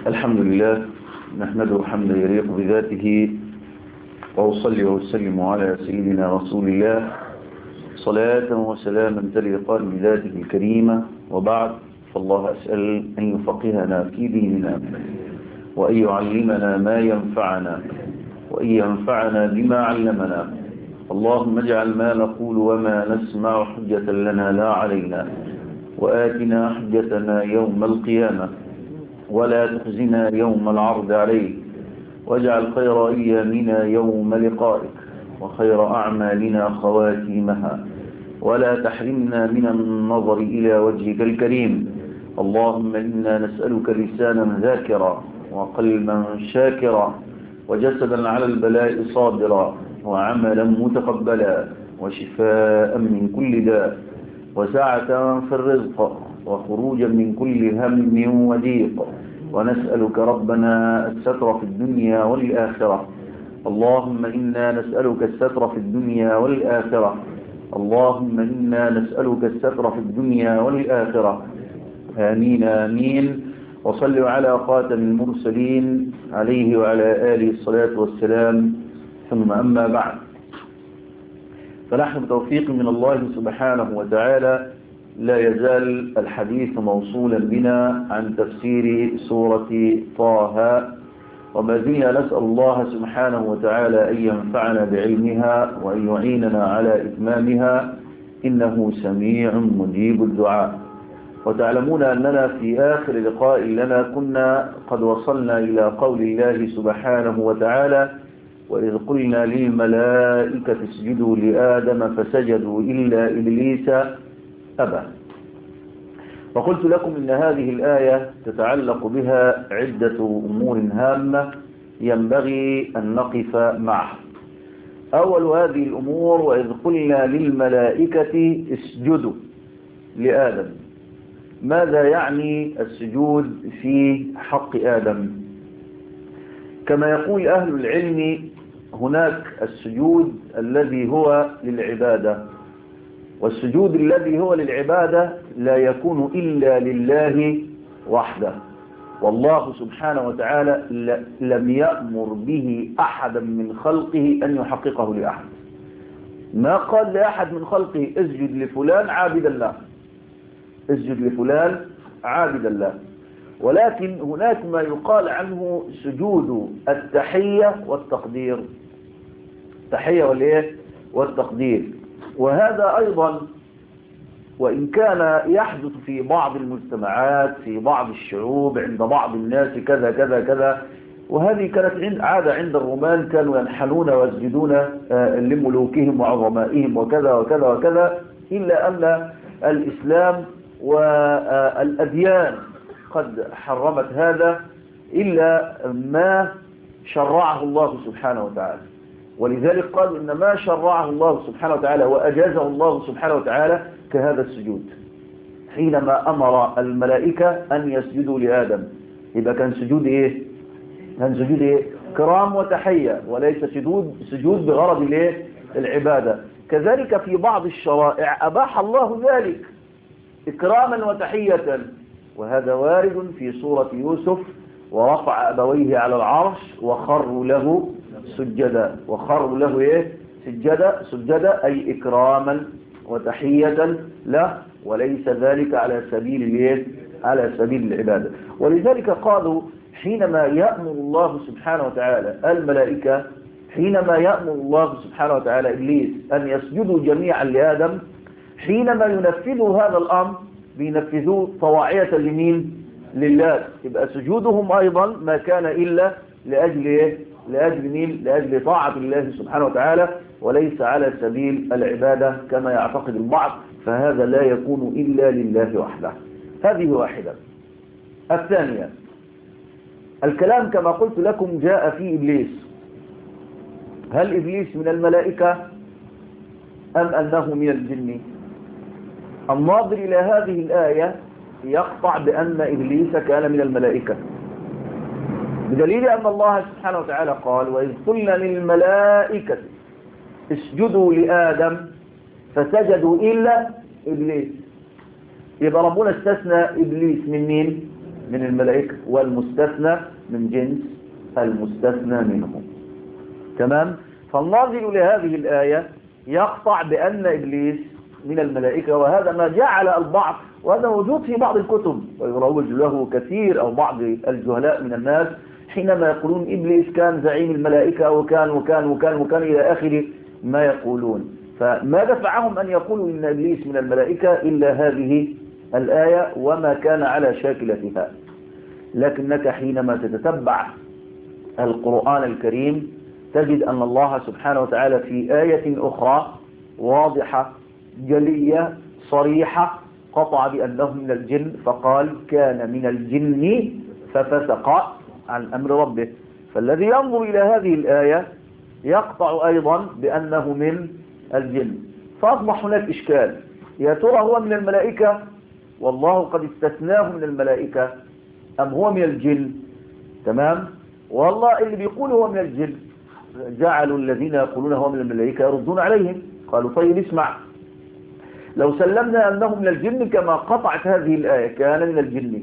الحمد لله نحمده حمدا يليق بذاته وأصلي وأسلم على سيدنا رسول الله صلاة وسلاما تليقان بذاته الكريمة وبعد فالله أسأل أن يفقهنا في ديننا وأن يعلمنا ما ينفعنا وأن ينفعنا بما علمنا اللهم اجعل ما نقول وما نسمع حجة لنا لا علينا وآتنا حجتنا يوم القيامة ولا تخزنا يوم العرض عليك واجعل خير أيامنا يوم لقائك وخير أعمالنا خواتيمها ولا تحرمنا من النظر إلى وجهك الكريم اللهم إنا نسألك لسانا ذاكرا وقلبا شاكرا وجسدا على البلاء صابرا وعملا متقبلا وشفاء من كل داء وسعة في الرزق وخروجا من كل هم وضيق ونسألك ربنا الستر في الدنيا والآخرة اللهم إنا نسألك الستر في الدنيا والآخرة اللهم إنا نسألك الستر في الدنيا والآخرة آمين آمين وصلوا على خاتم المرسلين عليه وعلى آله الصلاة والسلام ثم أما بعد فنحن بتوفيق من الله سبحانه وتعالى لا يزال الحديث موصولا بنا عن تفسير سورة طه وما زلنا نسأل الله سبحانه وتعالى أن ينفعنا بعلمها وأن يعيننا على إتمامها إنه سميع مجيب الدعاء وتعلمون أننا في آخر لقاء لنا كنا قد وصلنا إلى قول الله سبحانه وتعالى وإذ قلنا للملائكة اسجدوا لآدم فسجدوا إلا إبليس أبى وقلت لكم إن هذه الآية تتعلق بها عدة أمور هامة ينبغي أن نقف معها أول هذه الأمور وإذ قلنا للملائكة اسجدوا لآدم ماذا يعني السجود في حق آدم كما يقول أهل العلم هناك السجود الذي هو للعبادة والسجود الذي هو للعبادة لا يكون إلا لله وحده والله سبحانه وتعالى لم يأمر به أحدا من خلقه أن يحققه لأحد ما قال لأحد من خلقه اسجد لفلان عابدا له اسجد لفلان عابدا له ولكن هناك ما يقال عنه سجود التحية والتقدير التحية والإيه والتقدير وهذا أيضا وإن كان يحدث في بعض المجتمعات في بعض الشعوب عند بعض الناس كذا كذا كذا وهذه كانت عادة عند الرومان كانوا ينحنون ويسجدون لملوكهم وعظمائهم وكذا وكذا وكذا إلا أن الإسلام والأديان قد حرمت هذا إلا ما شرعه الله سبحانه وتعالى ولذلك قالوا إن ما شرعه الله سبحانه وتعالى وأجازه الله سبحانه وتعالى كهذا السجود حينما أمر الملائكة أن يسجدوا لآدم يبقى كان سجود إيه كان سجود إيه كرام وتحية وليس سجود سجود بغرض الإيه العبادة كذلك في بعض الشرائع أباح الله ذلك إكراما وتحية وهذا وارد في سورة يوسف ورفع أبويه على العرش وخروا له سجدا وخروا له إيه سجدا سجدا أي إكراما وتحية له وليس ذلك على سبيل الإيه على سبيل العبادة ولذلك قالوا حينما يأمر الله سبحانه وتعالى الملائكة حينما يأمر الله سبحانه وتعالى إبليس أن يسجدوا جميعا لآدم حينما ينفذوا هذا الأمر بينفذوه طواعية لمين لله يبقى سجودهم أيضا ما كان إلا لأجل إيه؟ لأجل مين لأجل طاعة الله سبحانه وتعالى وليس على سبيل العبادة كما يعتقد البعض فهذا لا يكون إلا لله وحده هذه واحدة الثانية الكلام كما قلت لكم جاء في إبليس هل إبليس من الملائكة أم أنه من الجن الناظر إلى هذه الآية يقطع بأن إبليس كان من الملائكة بدليل أن الله سبحانه وتعالى قال وإذ قلنا للملائكة اسجدوا لآدم فسجدوا إلا إبليس يبقى ربنا استثنى إبليس من مين من الملائكة والمستثنى من جنس المستثنى منهم تمام فالناظر لهذه الآية يقطع بأن إبليس من الملائكة وهذا ما جعل البعض وهذا موجود في بعض الكتب ويروج له كثير أو بعض الجهلاء من الناس حينما يقولون إبليس كان زعيم الملائكة وكان وكان وكان وكان إلى آخر ما يقولون فما دفعهم أن يقولوا إن إبليس من الملائكة إلا هذه الآية وما كان على شاكلتها لكنك حينما تتتبع القرآن الكريم تجد أن الله سبحانه وتعالى في آية أخرى واضحة جلية صريحة قطع بأنه من الجن فقال كان من الجن ففسق عن أمر ربه فالذي ينظر إلى هذه الآية يقطع أيضا بأنه من الجن فأصبح هناك إشكال يا ترى هو من الملائكة والله قد استثناه من الملائكة أم هو من الجن تمام والله اللي بيقول هو من الجن جعلوا الذين يقولون هو من الملائكة يردون عليهم قالوا طيب اسمع لو سلمنا أنه من الجن كما قطعت هذه الآية كان من الجن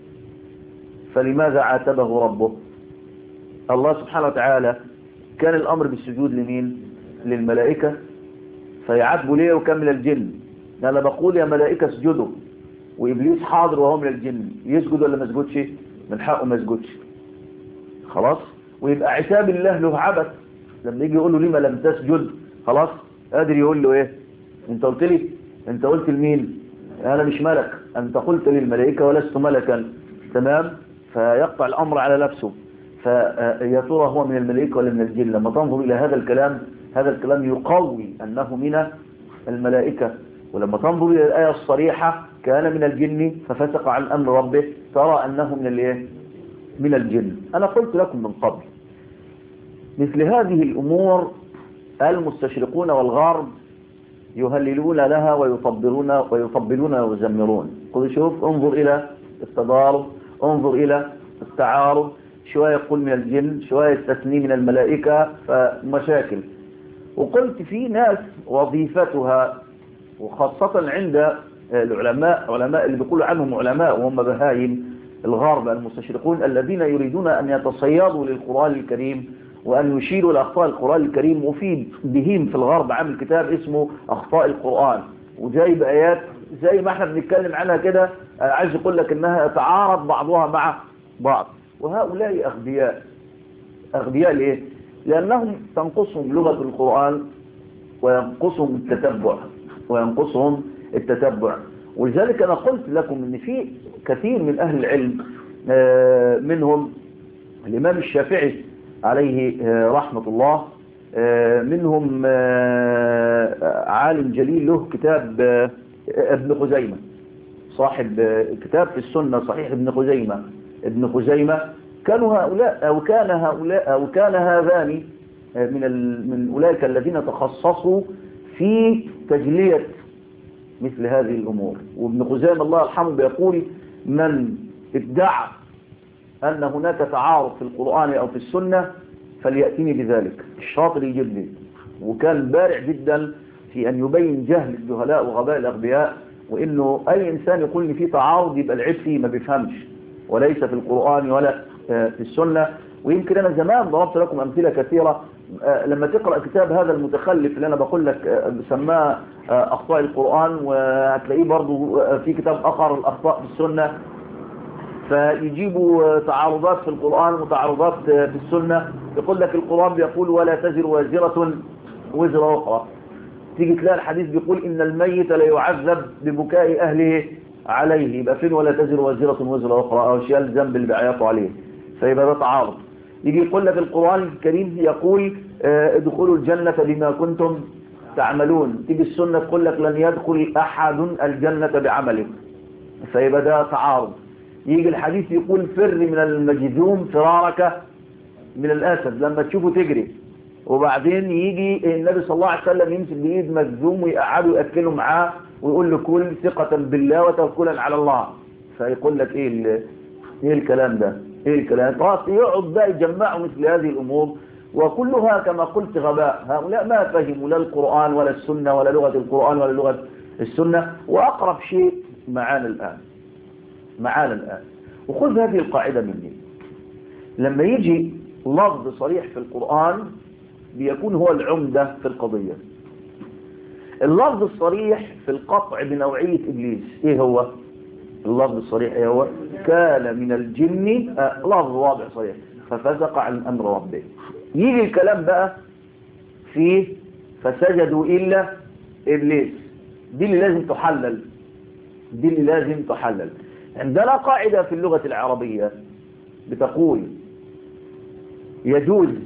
فلماذا عاتبه ربه الله سبحانه وتعالى كان الأمر بالسجود لمين للملائكة فيعاتبوا ليه وكان من الجن أنا بقول يا ملائكة اسجدوا وإبليس حاضر وهو من الجن يسجد ولا ما يسجدش من حقه ما يسجدش خلاص ويبقى عتاب الله له عبث لما يجي يقول له لما لم تسجد خلاص قادر يقول له ايه انت قلت لي انت قلت لمين انا مش ملك انت قلت للملائكة ولست ملكا تمام فيقطع الامر على نفسه فيا ترى هو من الملائكة ولا من الجن لما تنظر الى هذا الكلام هذا الكلام يقوي انه من الملائكة ولما تنظر الى الايه الصريحة كان من الجن ففسق عن امر ربه ترى انه من الايه من الجن انا قلت لكم من قبل مثل هذه الامور المستشرقون والغرب يهللون لها ويطبلون ويطبلون ويزمرون قل شوف انظر الى التضارب انظر الى التعارض شوية يقول من الجن شوية يستثني من الملائكة فمشاكل وقلت في ناس وظيفتها وخاصة عند العلماء علماء اللي بيقولوا عنهم علماء وهم بهايم الغرب المستشرقون الذين يريدون أن يتصيدوا للقرآن الكريم وأن يشيروا لأخطاء القرآن الكريم وفي بهيم في الغرب عامل كتاب اسمه أخطاء القرآن وجايب آيات زي ما احنا بنتكلم عنها كده عايز يقول لك انها يتعارض بعضها مع بعض وهؤلاء أغبياء أغبياء ليه؟ لأنهم تنقصهم لغة القرآن وينقصهم التتبع وينقصهم التتبع ولذلك أنا قلت لكم أن في كثير من أهل العلم منهم الإمام الشافعي عليه رحمة الله منهم عالم جليل له كتاب ابن خزيمة صاحب كتاب في السنة صحيح ابن خزيمة ابن خزيمة كانوا هؤلاء أو كان هؤلاء أو كان هذان من من أولئك الذين تخصصوا في تجلية مثل هذه الأمور وابن خزيمة الله يرحمه بيقول من ادعى أن هناك تعارض في القرآن أو في السنة فليأتيني بذلك الشاطر يجيب لي وكان بارع جدا في أن يبين جهل الجهلاء وغباء الأغبياء وإنه أي إنسان يقول إن في تعارض يبقى العيب فيه ما بيفهمش وليس في القرآن ولا في السنة ويمكن أنا زمان ضربت لكم أمثلة كثيرة لما تقرأ كتاب هذا المتخلف اللي أنا بقول لك سماه أخطاء القرآن وهتلاقيه برضو في كتاب آخر الأخطاء في السنة فيجيبوا تعارضات في القرآن وتعارضات في السنة يقول لك القرآن بيقول ولا تزر وازرة وزر أخرى تيجي تلاقي الحديث بيقول إن الميت لا يعذب ببكاء أهله عليه يبقى فين ولا تزر وازرة وزر أخرى أو شيء الذنب اللي بيعيطوا عليه فيبقى ده تعارض يجي يقول لك القرآن الكريم يقول ادخلوا الجنة بما كنتم تعملون تيجي السنة تقول لك لن يدخل أحد الجنة بعمله فيبقى ده تعارض يجي الحديث يقول فر من المجذوم فرارك من الأسد لما تشوفه تجري وبعدين يجي النبي صلى الله عليه وسلم يمسك بإيد مجذوم ويقعدوا يأكلوا معاه ويقول له كل ثقة بالله وتوكلا على الله فيقول لك ايه ايه الكلام ده ايه الكلام خلاص يقعد بقى يجمعوا مثل هذه الامور وكلها كما قلت غباء هؤلاء ما فهموا لا القرآن ولا السنة ولا لغة القرآن ولا لغة السنة وأقرب شيء معانا الآن معانا الآن وخذ هذه القاعدة مني لما يجي لفظ صريح في القرآن بيكون هو العمدة في القضية اللفظ الصريح في القطع بنوعية إبليس إيه هو اللفظ الصريح إيه هو كان من الجن آه لفظ واضح صريح ففسق عن أمر ربه يجي الكلام بقى في فسجدوا إلا إبليس دي اللي لازم تحلل دي اللي لازم تحلل عندنا قاعدة في اللغة العربية بتقول يجوز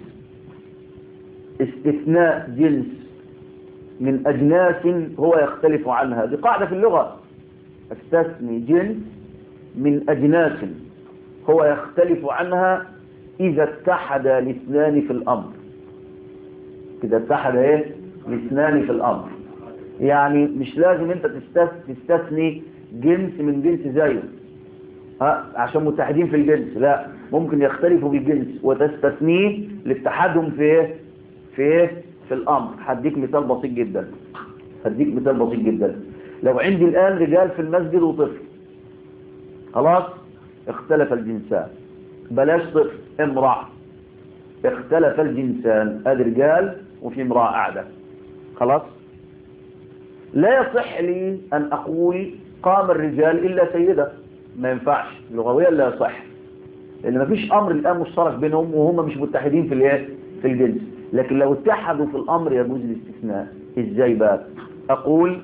استثناء جنس من أجناس هو يختلف عنها دي قاعدة في اللغة استثني جنس من أجناس هو يختلف عنها إذا اتحد الاثنان في الأمر إذا اتحد إيه؟ الاثنان في الأمر يعني مش لازم أنت تستثني جنس من جنس زيه ها عشان متحدين في الجنس لا ممكن يختلفوا بالجنس وتستثنيه لاتحادهم في ايه في ايه في الامر هديك مثال بسيط جدا هديك مثال بسيط جدا لو عندي الان رجال في المسجد وطفل خلاص اختلف الجنسان بلاش طفل امرأة اختلف الجنسان ادي رجال وفي امرأة قاعدة خلاص لا يصح لي ان اقول قام الرجال الا سيدة ما ينفعش لغويا لا يصح لان ما فيش امر الان مشترك بينهم وهم مش متحدين في الايه في الجنس لكن لو اتحدوا في الامر يجوز الاستثناء ازاي بقى اقول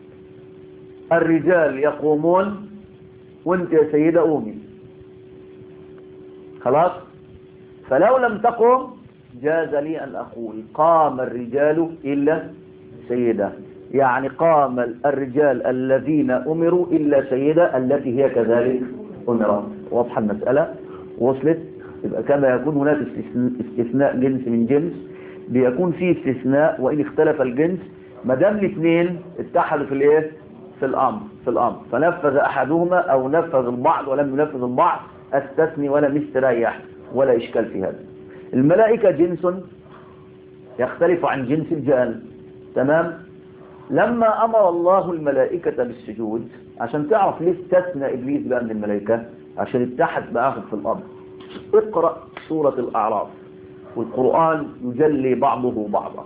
الرجال يقومون وانت يا سيدة قومي خلاص فلو لم تقم جاز لي ان اقول قام الرجال الا سيدة يعني قام الرجال الذين امروا الا سيدة التي هي كذلك امرت واضحة المسألة وصلت يبقى كما يكون هناك استثناء جنس من جنس بيكون فيه استثناء وإن اختلف الجنس ما دام الاثنين اتحدوا في الايه في الامر في الامر فنفذ احدهما او نفذ البعض ولم ينفذ البعض استثني ولم يستريح ولا اشكال في هذا الملائكة جنس يختلف عن جنس الجان تمام لما امر الله الملائكة بالسجود عشان تعرف ليه استثنى ابليس بقى من الملائكة عشان اتحد معاهم في الامر اقرأ سورة الاعراف والقرآن يجلي بعضه بعضا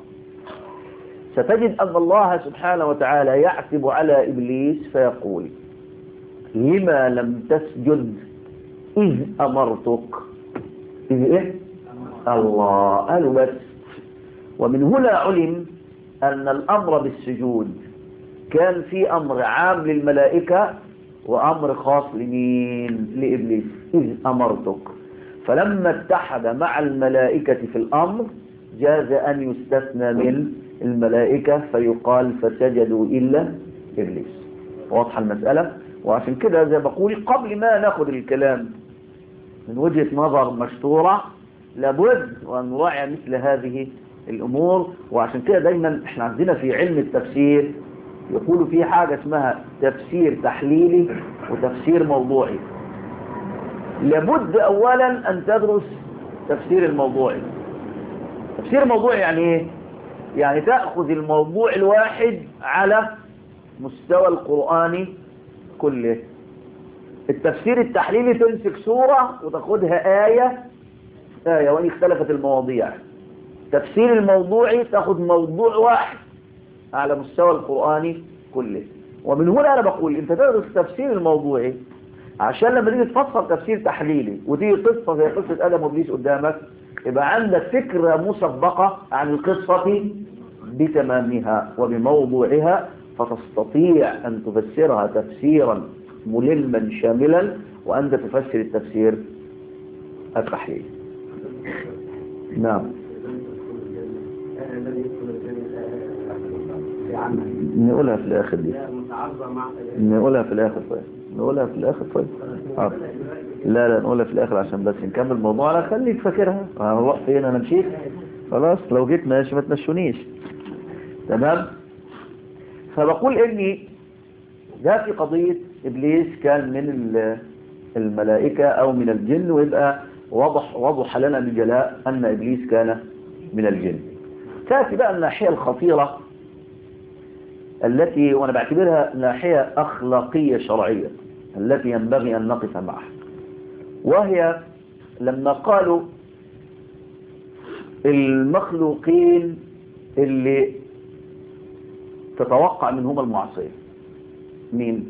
ستجد أن الله سبحانه وتعالى يعتب على إبليس فيقول لما لم تسجد إذ أمرتك إذ إيه الله قالوا بس ومن هنا علم أن الأمر بالسجود كان في أمر عام للملائكة وأمر خاص لمين لإبليس إذ أمرتك فلما اتحد مع الملائكة في الأمر جاز أن يستثنى من الملائكة فيقال فسجدوا إلا إبليس واضحة المسألة وعشان كده زي بقول قبل ما ناخد الكلام من وجهة نظر مشتورة لابد وأن نراعي مثل هذه الأمور وعشان كده دايما احنا عندنا في علم التفسير يقولوا في حاجة اسمها تفسير تحليلي وتفسير موضوعي لابد أولا أن تدرس تفسير الموضوعي تفسير موضوعي يعني ايه يعني تأخذ الموضوع الواحد على مستوى القرآن كله التفسير التحليلي تمسك سورة وتاخدها آية آية وإن اختلفت المواضيع تفسير الموضوعي تاخد موضوع واحد على مستوى القرآن كله ومن هنا أنا بقول أنت تدرس التفسير الموضوعي عشان لما تيجي تفسر تفسير تحليلي وتيجي قصة زي قصة آدم وإبليس قدامك يبقى عندك فكرة مسبقة عن القصة بتمامها وبموضوعها فتستطيع أن تفسرها تفسيرا ملما شاملا وأنت تفسر التفسير التحليلي نعم نقولها في الآخر دي نقولها في الآخر طيب نقولها في الآخر طيب آه. لا لا نقولها في الآخر عشان بس نكمل موضوعنا خليك فاكرها هنروح فين أنا مشيت خلاص لو جيت ماشي ما تمشونيش تمام فبقول إني ده في قضية إبليس كان من الملائكة أو من الجن ويبقى وضح وضح لنا بجلاء أن إبليس كان من الجن تأتي بقى الناحية الخطيرة التي وأنا بعتبرها ناحية أخلاقية شرعية التي ينبغي أن نقف معها وهي لما قالوا المخلوقين اللي تتوقع منهم المعصية مين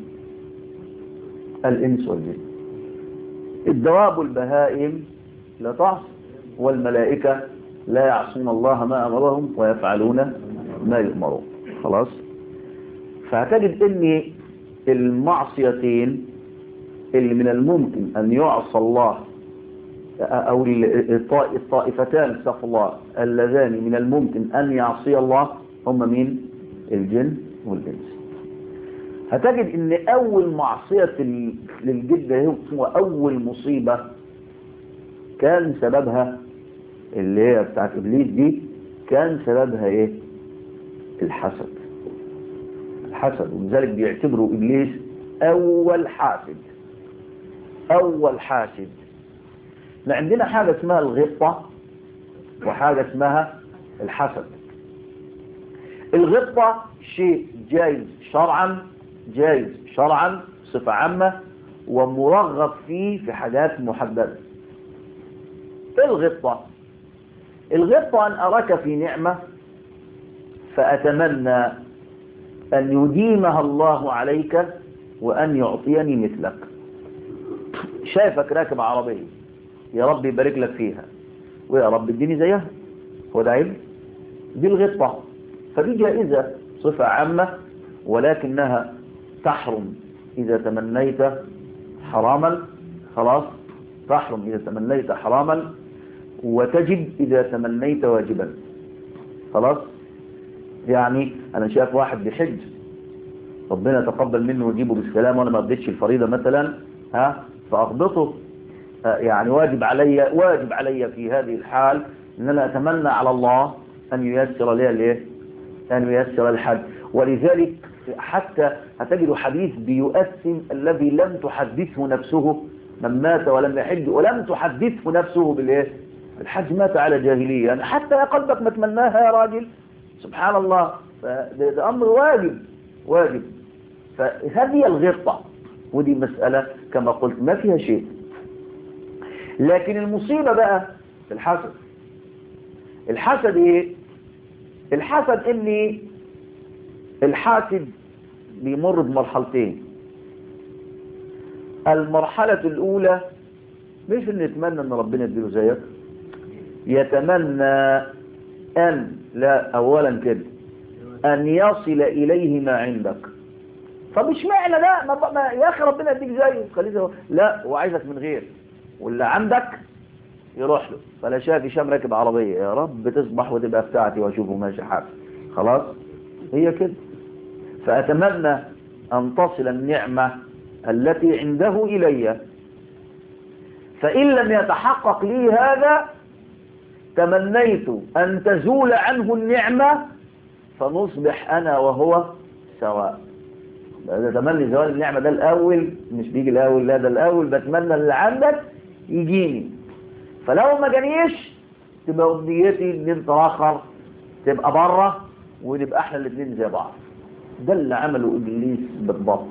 الإنس والجن الدواب والبهائم لا تعصي والملائكة لا يعصون الله ما أمرهم ويفعلون ما يؤمرون خلاص فهتجد ان المعصيتين اللي من الممكن أن يعصى الله أو الطائفتان استغفر الله اللذان من الممكن أن يعصي الله هم مين الجن والإنس هتجد ان أول معصية للجد هو أول مصيبة كان سببها اللي هي بتاعت إبليس دي كان سببها إيه الحسد الحسد ولذلك بيعتبروا إبليس أول حاسد أول حاسد عندنا حاجة اسمها الغبطة وحاجة اسمها الحسد الغبطة شيء جائز شرعا جائز شرعا صفة عامة ومرغب فيه في حاجات محددة الغبطة الغبطة أن أراك في نعمة فأتمنى أن يديمها الله عليك وأن يعطيني مثلك شايفك راكب عربية يا رب يبارك لك فيها ويا رب اديني زيها هو ده عيب دي الغبطة فدي جائزة صفة عامة ولكنها تحرم إذا تمنيت حراما خلاص تحرم إذا تمنيت حراما وتجب إذا تمنيت واجبا خلاص يعني أنا شايف واحد بحج ربنا يتقبل منه ويجيبه بالسلام وأنا ما اديتش الفريضة مثلا ها فأغبطه يعني واجب علي واجب علي في هذه الحال ان انا اتمنى على الله ان ييسر لي الايه ان ييسر الحج ولذلك حتى هتجد حديث بيؤثم الذي لم تحدثه نفسه من مات ولم يحج ولم تحدثه نفسه بالايه الحج مات على جاهليه يعني حتى يا قلبك ما تمناها يا راجل سبحان الله ده, ده امر واجب واجب فهذه الغبطه ودي مساله كما قلت ما فيها شيء لكن المصيبة بقى في الحسد الحسد ايه الحسد ان الحاسد بيمر بمرحلتين المرحلة الاولى مش ان يتمنى ان ربنا يديله زيك يتمنى ان لا اولا كده ان يصل اليه ما عندك طب مش معنى ده ما ما يا اخي ربنا يديك زيه خليه لا هو عايزك من غير واللي عندك يروح له فلا شاف هشام راكب عربية يا رب تصبح وتبقى بتاعتي واشوفه ماشي حاف خلاص هي كده فأتمنى أن تصل النعمة التي عنده إلي فإن لم يتحقق لي هذا تمنيت أن تزول عنه النعمة فنصبح أنا وهو سواء ده تمني زوال النعمة ده الأول مش بيجي الأول لا ده الأول بتمنى اللي عندك يجيني فلو ما جانيش تبقى أمنيتي ان انت آخر تبقى بره ونبقى احنا الاثنين زي بعض ده اللي عمله إبليس بالضبط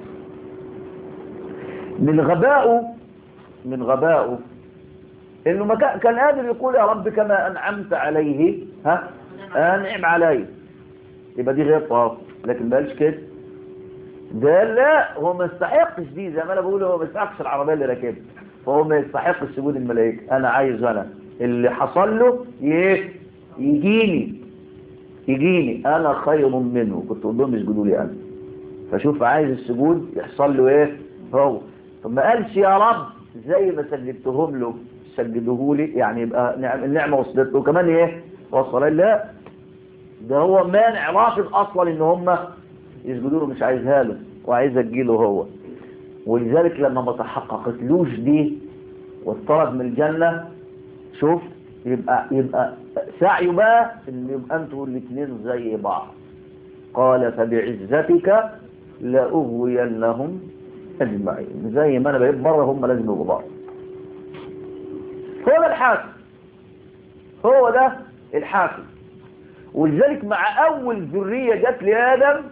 من غبائه من غبائه انه ما كان قادر يقول يا رب كما انعمت عليه ها انعم علي يبقى دي غير طاف لكن ما قالش كده ده لا هو ما يستحقش دي زي ما انا بقول هو ما يستحقش العربيه اللي راكبها فهو ما يستحقش سجود الملائكه انا عايز انا اللي حصل له ايه يجيني يجيني انا خير منه كنت اقول لهم يسجدوا لي انا فشوف عايز السجود يحصل له ايه هو طب ما قالش يا رب زي ما سجدتهم له سجدوه لي يعني يبقى النعمه وصلت له كمان ايه وصل لا ده هو مانع رافض اصلا ان هم يسجدوا له مش عايزها له وعايز تجيله هو ولذلك لما ما تحققتلوش دي واضطرد من الجنة شوف يبقى يبقى سعيه بقى ان يبقى انتوا الاثنين زي بعض قال فبعزتك لأغوينهم اجمعين زي ما انا بقيت بره هم لازم يبقوا بعض هو ده الحاكم هو ده الحاكم ولذلك مع اول ذرية جت لآدم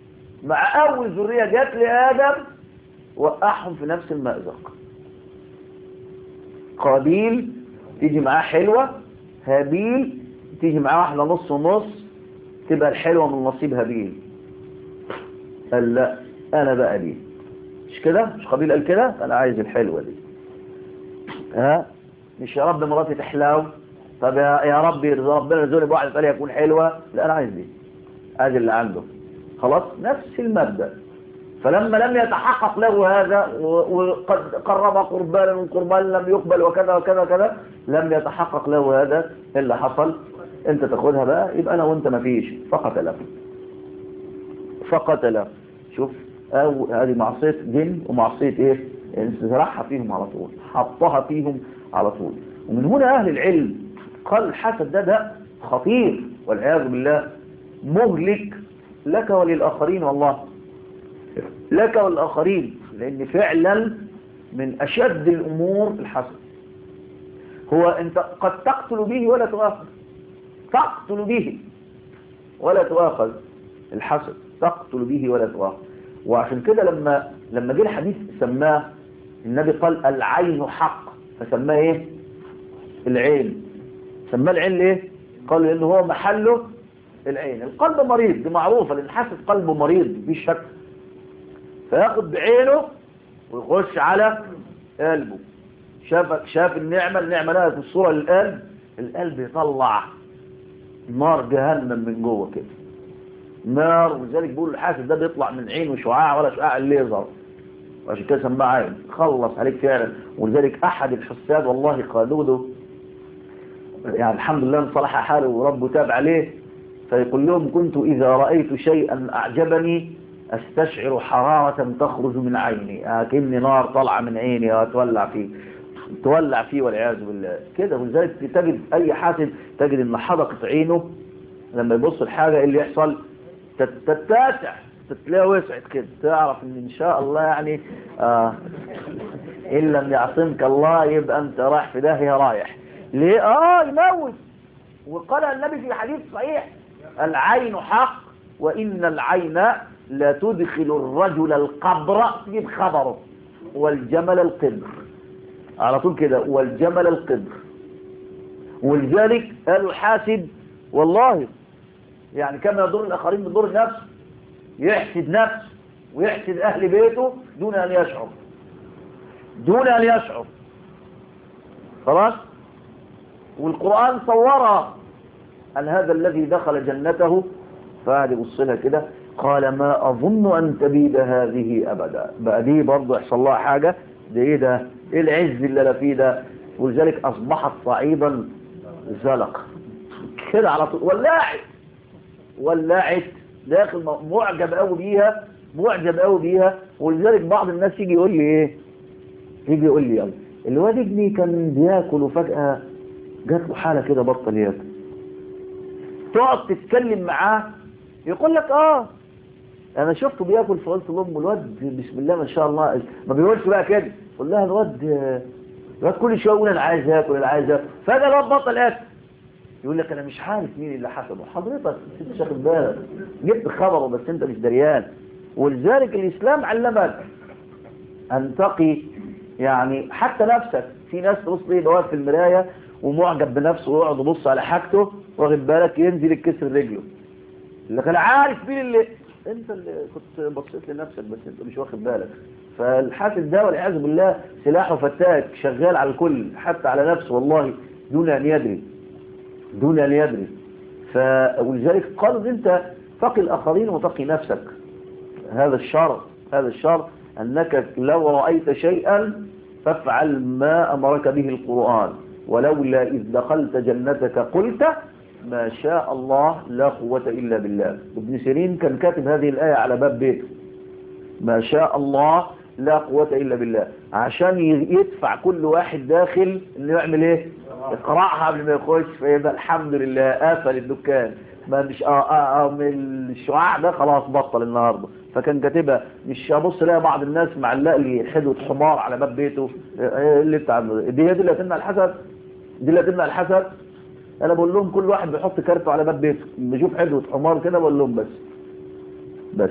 مع أول ذرية جت لآدم وقعهم في نفس المأزق قابيل تيجي معاه حلوة هابيل تيجي معاه واحدة نص ونص تبقى الحلوة من نصيب هابيل قال لا انا بقى دي مش كده مش قابيل قال كده انا عايز الحلوة دي ها مش يا رب مراتي تحلاو طب يا يا رب ربنا يرزقني بواحده ثانيه يكون حلوه لا انا عايز دي ادي اللي عنده خلاص نفس المبدا فلما لم يتحقق له هذا وقد قرب قربانا من قربان لم يقبل وكذا وكذا وكذا لم يتحقق له هذا اللي حصل انت تاخدها بقى يبقى انا وانت ما فيش فقتله فقتله شوف او هذه معصيه جن ومعصيه ايه زرعها فيهم على طول حطها فيهم على طول ومن هنا اهل العلم قال الحسد ده ده خطير والعياذ بالله مهلك لك وللآخرين والله لك والآخرين لأن فعلا من أشد الأمور الحسد هو أنت قد تقتل به ولا تؤاخذ تقتل به ولا تؤاخذ الحسد تقتل به ولا تؤاخذ وعشان كده لما لما جه الحديث سماه النبي قال العين حق فسماه ايه العين سماه العين ليه قال لانه هو محله العين القلب مريض دي معروفه لان حاسس قلبه مريض مفيش شك فياخد بعينه ويخش على قلبه شاف شاف النعمه النعمه لها في الصوره للقلب القلب يطلع نار جهنم من جوه كده نار ولذلك بيقول الحاسس ده بيطلع من عينه شعاع ولا شعاع الليزر وعشان كده سماه عين خلص عليك فعلا ولذلك احد الحساد والله قالوا له يعني الحمد لله انصلح حاله وربه تاب عليه فيقول لهم كنت إذا رأيت شيئا أعجبني أستشعر حرارة تخرج من عيني أكني نار طالعة من عيني وتولع فيه تولع فيه والعياذ بالله كده ولذلك تجد أي حاسد تجد إن حدقة عينه لما يبص الحاجة إيه اللي يحصل تتاتع تتلاقي وسعت كده تعرف إن إن شاء الله يعني آه إن لم يعصمك الله يبقى أنت رايح في داهية رايح ليه آه يموت وقال النبي في حديث صحيح العين حق وإن العين لا تدخل الرجل القبر تجيب خبره والجمل القبر على طول كده والجمل القبر ولذلك قالوا الحاسد والله يعني كما يضر الآخرين بيضر نفسه يحسد نفسه ويحسد أهل بيته دون أن يشعر دون أن يشعر خلاص والقرآن صورها أن هذا الذي دخل جنته فقعد يبص لها كده قال ما أظن أن تبيد هذه أبدا بقى دي برضه يحصل لها حاجة ده إيه ده إيه العز اللي أنا فيه ده ولذلك أصبحت صعيدا زلق كده على طول ولعت ولعت داخل معجب قوي بيها معجب قوي بيها ولذلك بعض الناس يجي يقول لي ايه يجي يقول لي يلا الواد ابني كان بياكل وفجأة جات له حالة كده بطل ياكل تقعد تتكلم معاه يقول لك اه انا شفته بياكل فقلت لامه الواد بسم الله ما شاء الله ما بيقولش بقى كده قول لها الواد الواد كل شويه يقول انا عايز اكل انا عايز اكل فجاه الواد بطل اكل يقول لك انا مش عارف مين اللي حسده حضرتك انت واخد بالك جبت خبره بس انت مش دريان ولذلك الاسلام علمك ان تقي يعني حتى نفسك في ناس تبص ليه واقف في المرايه ومعجب بنفسه ويقعد يبص على حاجته واخد بالك ينزل الكسر رجله اللي كان عارف مين اللي انت اللي كنت بصيت لنفسك بس انت مش واخد بالك فالحاسد ده والعياذ بالله سلاحه فتاك شغال على الكل حتى على نفسه والله دون ان يدري دون ان يدري ف ولذلك قالوا انت تقي الاخرين وتقي نفسك هذا الشر هذا الشر انك لو رايت شيئا فافعل ما امرك به القران ولولا اذ دخلت جنتك قلت ما شاء الله لا قوة إلا بالله ابن سيرين كان كاتب هذه الآية على باب بيته ما شاء الله لا قوة إلا بالله عشان يدفع كل واحد داخل انه يعمل ايه يقرأها قبل ما يخش فيبقى الحمد لله قفل الدكان ما مش آه آه آه من الشعاع ده خلاص بطل النهاردة فكان كاتبها مش ابص الاقي بعض الناس معلق لي حدوة حمار على باب بيته ايه اللي انت عامله دي هي دي اللي هتمنع الحسد دي اللي هتمنع الحسد انا بقول لهم كل واحد بيحط كارته على باب بيته بشوف حدوة حمار كده بقول لهم بس بس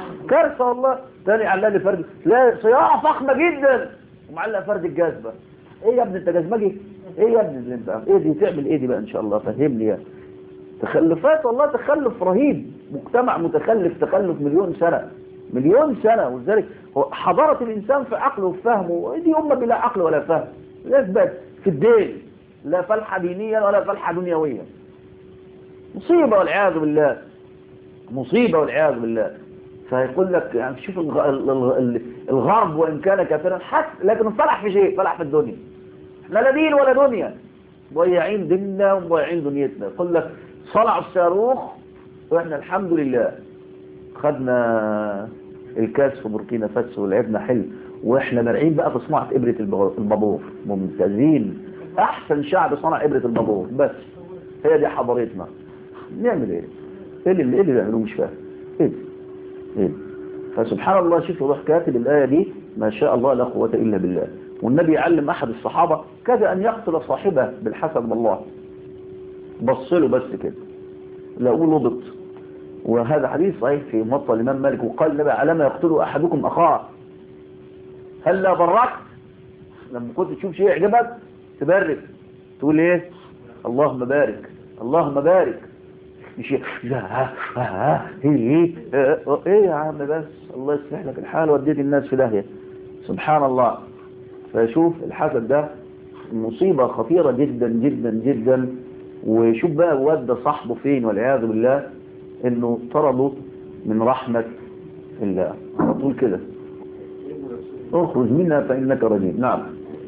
كارثه والله تاني علق لي فرد لا صياعه فخمه جدا ومعلق فرد الجاذبه ايه يا ابني انت جزمجي ايه يا ابني اللي انت ايه دي تعمل ايه دي بقى ان شاء الله فهمني يا تخلفات والله تخلف رهيب مجتمع متخلف تخلف مليون سنة مليون سنة ولذلك حضارة الإنسان في عقله وفي فهمه دي أمة بلا عقل ولا فهم يثبت في الدين لا فلحة دينية ولا فلحة دنيوية مصيبة والعياذ بالله مصيبة والعياذ بالله فيقول لك يعني شوف الغرب وإن كان كافرا حتى لكن فلح في شيء فلح في الدنيا احنا لا دين ولا دنيا ضيعين ديننا ومضيعين دنيتنا يقول لك صنعوا الصاروخ واحنا الحمد لله خدنا الكاس في بوركينا فاسو ولعبنا حلو واحنا مرعين بقى في صناعة ابرة البابور ممتازين احسن شعب صنع ابرة البابور بس هي دي حضارتنا نعمل ايه ايه اللي ايه اللي بيعملوه مش فاهم ايه دي ايه دي فسبحان الله شوف وضح كاتب الآية دي ما شاء الله لا قوة إلا بالله والنبي يعلم أحد الصحابة كذا أن يقتل صاحبه بالحسد من الله بص له بس كده لقوا لبط وهذا حديث صحيح في مطلع الإمام مالك وقال النبي على يقتل أحدكم أخاه هل لا بركت لما كنت تشوف شيء يعجبك تبرك تقول ايه اللهم بارك اللهم بارك مش لا ها ها ايه ايه يا عم بس الله يصلح لك الحال وديت الناس في داهيه سبحان الله فشوف الحسد ده مصيبة خطيرة جدا جدا جدا وشوف بقى ودى صاحبه فين والعياذ بالله انه طرده من رحمة الله على طول كده اخرج منها فانك رجيم نعم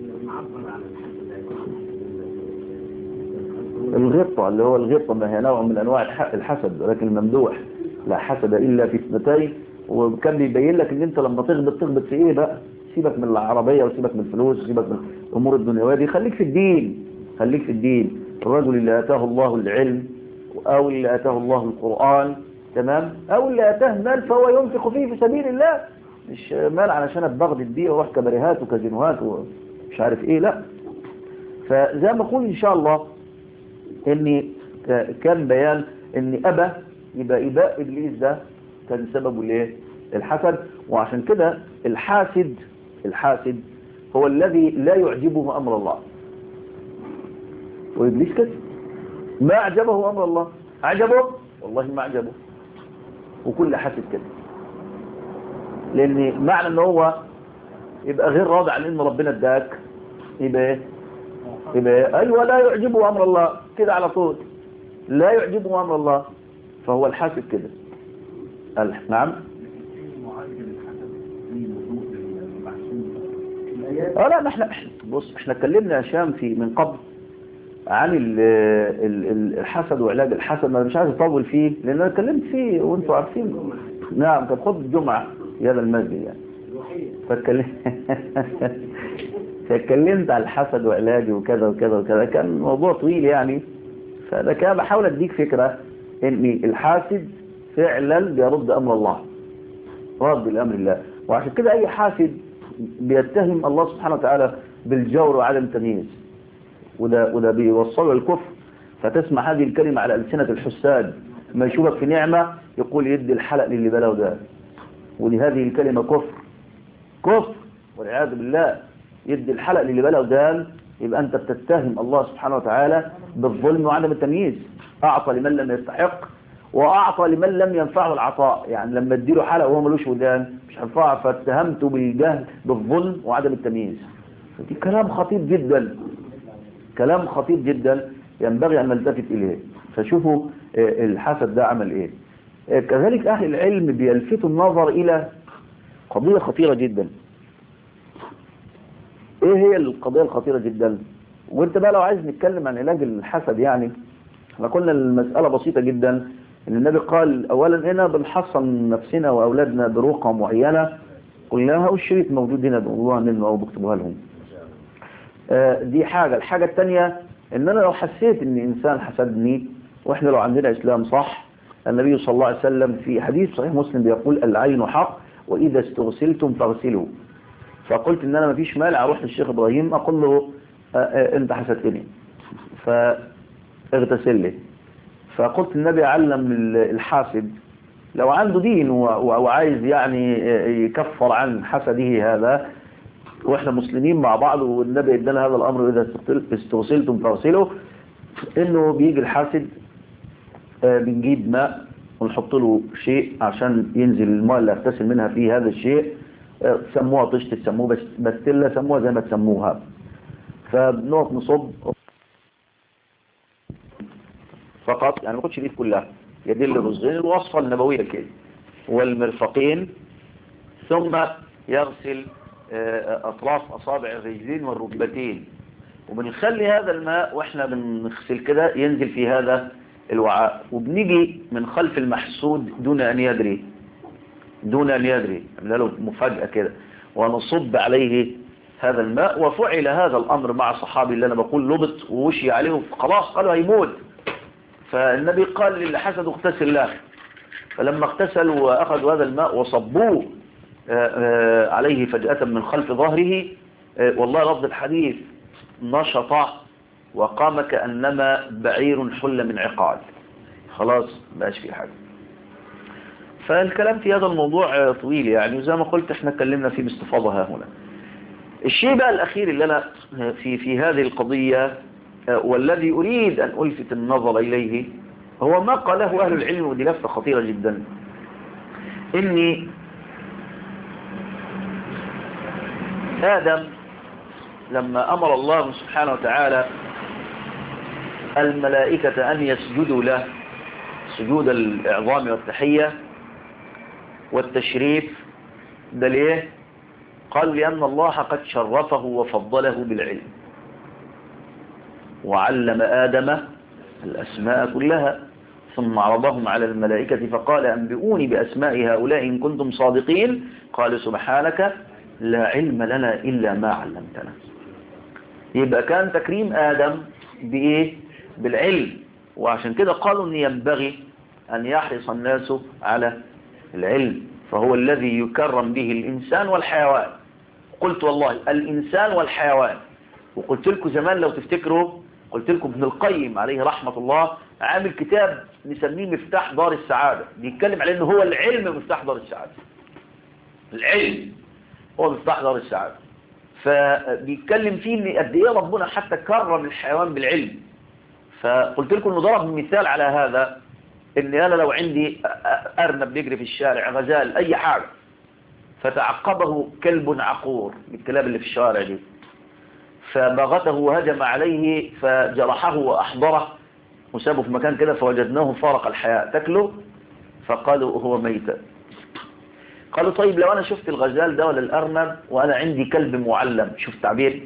الغطة اللي هو الغطة ما هي نوع من انواع الحسد لكن الممدوح لا حسد الا في اثنتين وكان بيبين لك ان انت لما تغبط تغبط في ايه بقى سيبك من العربية وسيبك من الفلوس وسيبك من الامور الدنيوية دي خليك في الدين خليك في الدين الرجل اللي اتاه الله العلم او اللي اتاه الله القرآن تمام او اللي اتاه مال فهو ينفق فيه في سبيل الله مش مال علشان اتبغض دي واروح كباريهات وكازينوهات ومش عارف ايه لا فزي ما اقول ان شاء الله ان كان بيان ان ابى يبقى اباء ابليس ده كان سببه الايه الحسد وعشان كده الحاسد الحاسد هو الذي لا يعجبه امر الله وابليس كده ما اعجبه امر الله اعجبه والله ما اعجبه وكل حاسد كده لان معنى ان هو يبقى غير راضي عن ان ربنا اداك يبقى ايه يبقى ايوه لا يعجبه امر الله كده على طول لا يعجبه امر الله فهو الحاسد كده نعم اه لا احنا بص احنا اتكلمنا يا هشام في من قبل عن ال ال الحسد وعلاج الحسد ما مش عايز اطول فيه لان انا اتكلمت فيه وانتوا عارفين نعم كانت خطبه الجمعه يا ذا المسجد يعني فاتكلمت فاتكلمت على الحسد وعلاجه وكذا وكذا وكذا كان موضوع طويل يعني فده كده بحاول اديك فكره ان الحاسد فعلا بيرد امر الله رد لامر الله وعشان كده اي حاسد بيتهم الله سبحانه وتعالى بالجور وعدم التمييز وده وده بيوصله للكفر فتسمع هذه الكلمة على ألسنة الحساد ما يشوفك في نعمة يقول يدي الحلق للي بلاه ده ودي هذه الكلمة كفر كفر والعياذ بالله يدي الحلق للي بلاه ده يبقى أنت بتتهم الله سبحانه وتعالى بالظلم وعدم التمييز أعطى لمن لم يستحق وأعطى لمن لم ينفعه العطاء يعني لما اديله حلق وهو ملوش ودان مش هينفعه فاتهمته بالجهل بالظلم وعدم التمييز دي كلام خطير جدا كلام خطير جدا ينبغي أن نلتفت إليه فشوفوا الحسد ده عمل إيه كذلك أهل العلم بيلفتوا النظر إلى قضية خطيرة جدا إيه هي القضية الخطيرة جدا وانت بقى لو عايز نتكلم عن علاج الحسد يعني احنا قلنا المسألة بسيطة جدا ان النبي قال اولا هنا بنحصن نفسنا واولادنا برقعة معينة قلناها والشريط موجود هنا بقولوها منه او بكتبوها لهم آه دي حاجة الحاجة الثانية ان انا لو حسيت ان انسان حسدني واحنا لو عندنا اسلام صح النبي صلى الله عليه وسلم في حديث صحيح مسلم بيقول العين حق واذا استغسلتم فاغسلوا فقلت ان انا ما فيش مانع اروح للشيخ ابراهيم اقول له آه آه انت حسدتني فاغتسل لي فقلت النبي علم الحاسد لو عنده دين وعايز يعني يكفر عن حسده هذا واحنا مسلمين مع بعض والنبي ادانا هذا الامر اذا استغسلتم فاغسلوا انه بيجي الحاسد آه بنجيب ماء ونحط له شيء عشان ينزل الماء اللي اغتسل منها فيه هذا الشيء آه سموها طشت تسموه بس بستلة سموها زي ما تسموها فبنقعد نصب فقط يعني ما كنتش الايد كلها يدل الرزقين الوصفة النبوية كده والمرفقين ثم يغسل أطراف أصابع الرجلين والركبتين وبنخلي هذا الماء وإحنا بنغسل كده ينزل في هذا الوعاء وبنيجي من خلف المحسود دون أن يدري دون أن يدري له مفاجأة كده ونصب عليه هذا الماء وفعل هذا الأمر مع صحابي اللي أنا بقول لبط ووشي عليه خلاص قالوا هيموت فالنبي قال للي حسد اغتسل له فلما اغتسلوا وأخذوا هذا الماء وصبوه عليه فجأة من خلف ظهره والله لفظ الحديث نشط وقام كأنما بعير حل من عقال خلاص بقاش في حاجة فالكلام في هذا الموضوع طويل يعني وزي ما قلت احنا اتكلمنا فيه باستفاضة ها هنا الشيء بقى الأخير اللي أنا في, في هذه القضية والذي أريد أن ألفت النظر إليه هو ما قاله أهل العلم ودي لفتة خطيرة جدا إني آدم لما أمر الله سبحانه وتعالى الملائكة أن يسجدوا له سجود الإعظام والتحية والتشريف ده ليه قال لأن الله قد شرفه وفضله بالعلم وعلم آدم الأسماء كلها ثم عرضهم على الملائكة فقال أنبئوني بأسماء هؤلاء إن كنتم صادقين قال سبحانك لا علم لنا إلا ما علمتنا يبقى كان تكريم آدم بإيه؟ بالعلم وعشان كده قالوا أن ينبغي أن يحرص الناس على العلم فهو الذي يكرم به الإنسان والحيوان قلت والله الإنسان والحيوان وقلت لكم زمان لو تفتكروا قلت لكم ابن القيم عليه رحمة الله عامل كتاب نسميه مفتاح دار السعادة بيتكلم على انه هو العلم مفتاح دار السعادة العلم هو مفتاح دار السعادة فبيتكلم فيه ان قد ايه ربنا حتى كرم الحيوان بالعلم فقلت لكم انه ضرب مثال على هذا ان انا لو عندي ارنب بيجري في الشارع غزال اي حاجة فتعقبه كلب عقور الكلاب اللي في الشوارع دي فبغته وهجم عليه فجرحه وأحضره وسابه في مكان كده فوجدناه فارق الحياة تاكله فقالوا هو ميت قالوا طيب لو أنا شفت الغزال ده ولا الأرنب وأنا عندي كلب معلم شوف تعبير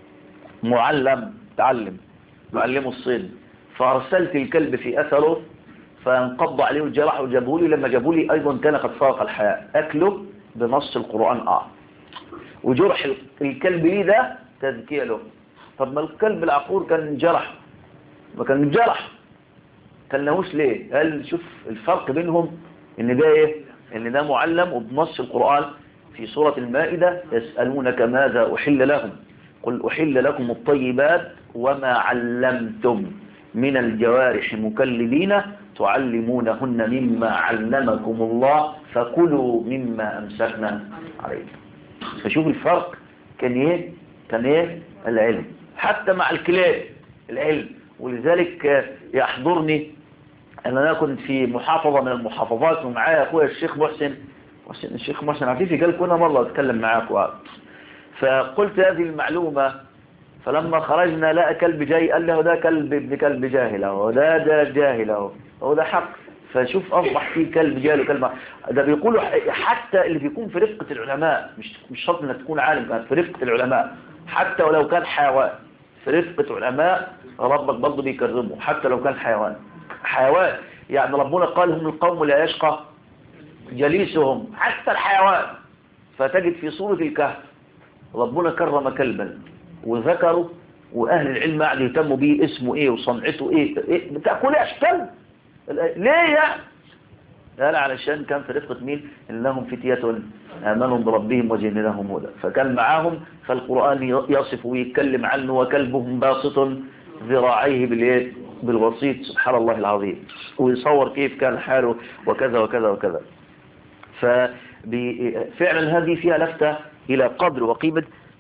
معلم تعلم معلمه الصيد فأرسلت الكلب في أثره فانقض عليه الجرح وجابوا لي لما جابوا لي أيضا كان قد فارق الحياة أكله بنص القرآن آه وجرح الكلب لي ده تزكية له طب ما الكلب العقور كان جرح ما كان جرح كان لهوش ليه قال شوف الفرق بينهم ان ده ايه ان ده معلم وبنص القرآن في سورة المائدة يسألونك ماذا أحل لهم قل أحل لكم الطيبات وما علمتم من الجوارح مكلبين تعلمونهن مما علمكم الله فكلوا مما أمسكنا عليكم فشوف الفرق كان ايه كان ايه العلم حتى مع الكلاب العلم ولذلك يحضرني ان انا كنت في محافظة من المحافظات ومعايا اخويا الشيخ محسن محسن الشيخ محسن عفيفي قال كنا مرة اتكلم معاك فقلت هذه المعلومة فلما خرجنا لقى كلب جاي قال له ده كلب ابن كلب جاهل اهو ده ده جاهل اهو هو ده حق فشوف اصبح فيه كلب جاهل وكلب ده بيقولوا حتى اللي بيكون في رفقة العلماء مش مش شرط انك تكون عالم كان في رفقة العلماء حتى ولو كان حيوان في رفقة علماء ربك برضه بيكرمه حتى لو كان حيوان حيوان يعني ربنا قال هم القوم لا يشقى جليسهم حتى الحيوان فتجد في سورة الكهف ربنا كرم كلبا وذكره واهل العلم قاعد يهتموا بيه اسمه ايه وصنعته ايه, إيه بتاكل ايش كلب ليه يعني قال علشان كان في رفقة مين إنهم فتية آمنوا بربهم وجنناهم هدى فكان معاهم فالقرآن يصف ويتكلم عنه وكلبهم باسط ذراعيه بالايه بالوسيط سبحان الله العظيم ويصور كيف كان حاله وكذا وكذا وكذا ففعلا هذه فيها لفتة إلى قدر وقيمة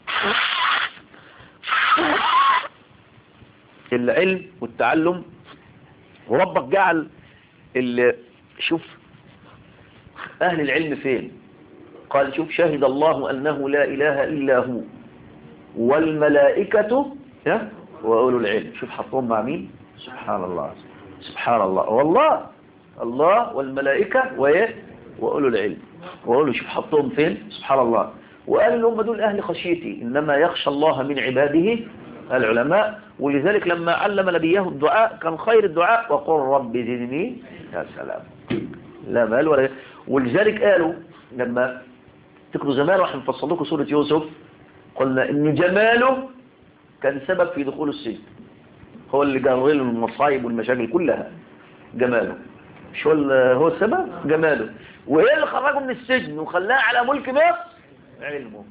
العلم والتعلم وربك جعل ال- شوف أهل العلم فين قال شوف شهد الله أنه لا إله إلا هو والملائكة ها؟ وأولو العلم شوف حطهم مع مين سبحان الله سبحان الله والله الله والملائكة وإيه وأولو العلم وأولو شوف حطهم فين سبحان الله وقال لهم دول أهل خشيتي إنما يخشى الله من عباده العلماء ولذلك لما علم نبيه الدعاء كان خير الدعاء وقل رب زدني يا سلام لا مال ولا ولذلك قالوا لما تكروا زمان واحنا نفصل لكم سورة يوسف قلنا ان جماله كان سبب في دخول السجن هو اللي جاب له المصايب والمشاكل كلها جماله مش هو ال- هو السبب جماله وايه اللي خرجه من السجن وخلاه على ملك مصر علمه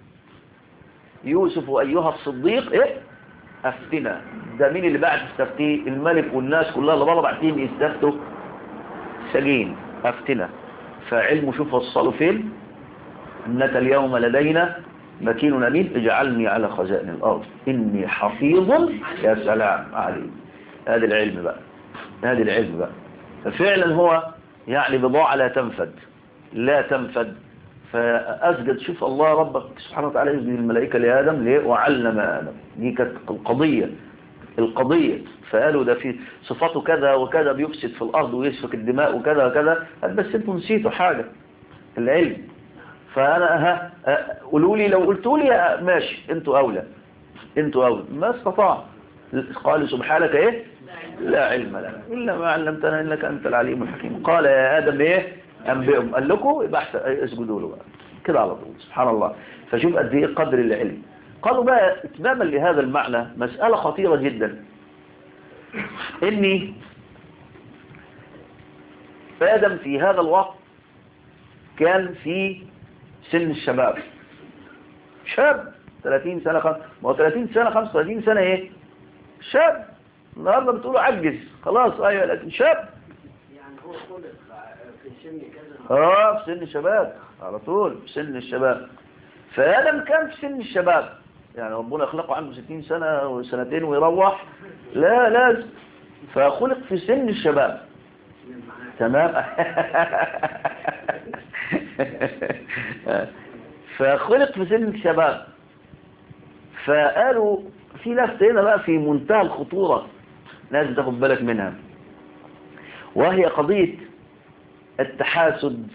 يوسف ايها الصديق ايه افتنا ده مين اللي بعت يستفتيه الملك والناس كلها اللي بره بعتين يستفتوا سجين افتنا فعلمه شوف وصله فين انك اليوم لدينا مكين امين اجعلني على خزائن الارض اني حفيظ يا سلام عليك هذا العلم بقى هذا العلم بقى ففعلا هو يعني بضاعة لا تنفد لا تنفد فأسجد شوف الله ربك سبحانه وتعالى يسجد الملائكة لآدم ليه وعلم آدم دي كانت القضية القضية فقالوا ده في صفاته كذا وكذا بيفسد في الأرض ويسفك الدماء وكذا وكذا قال بس انتوا نسيتوا حاجة العلم فأنا ها ها، قولوا لي لو قلتوا لي ماشي انتوا أولى انتوا أولى ما استطاع قال سبحانك ايه لا علم لنا إلا ما علمتنا إنك أنت العليم الحكيم قال يا آدم ايه أنبئهم قال لكم يبقى أحسن- اسجدوا له بقى كده على طول سبحان الله فشوف قد ايه قدر العلم قالوا بقى اتماما لهذا المعنى مسألة خطيرة جدا اني آدم في هذا الوقت كان في سن الشباب شاب 30 سنة خم... ما هو 30 سنة 35 سنة ايه شاب النهاردة بتقولوا عجز خلاص ايوه لكن شاب يعني هو خلق في سن كذا اه في سن الشباب على طول في سن الشباب فآدم كان في سن الشباب يعني ربنا خلقه عنده 60 سنة وسنتين ويروح لا لازم فخلق في سن الشباب تمام فخلق في سن الشباب فقالوا في لفته هنا بقى في منتهى الخطورة لازم تاخد بالك منها وهي قضية التحاسد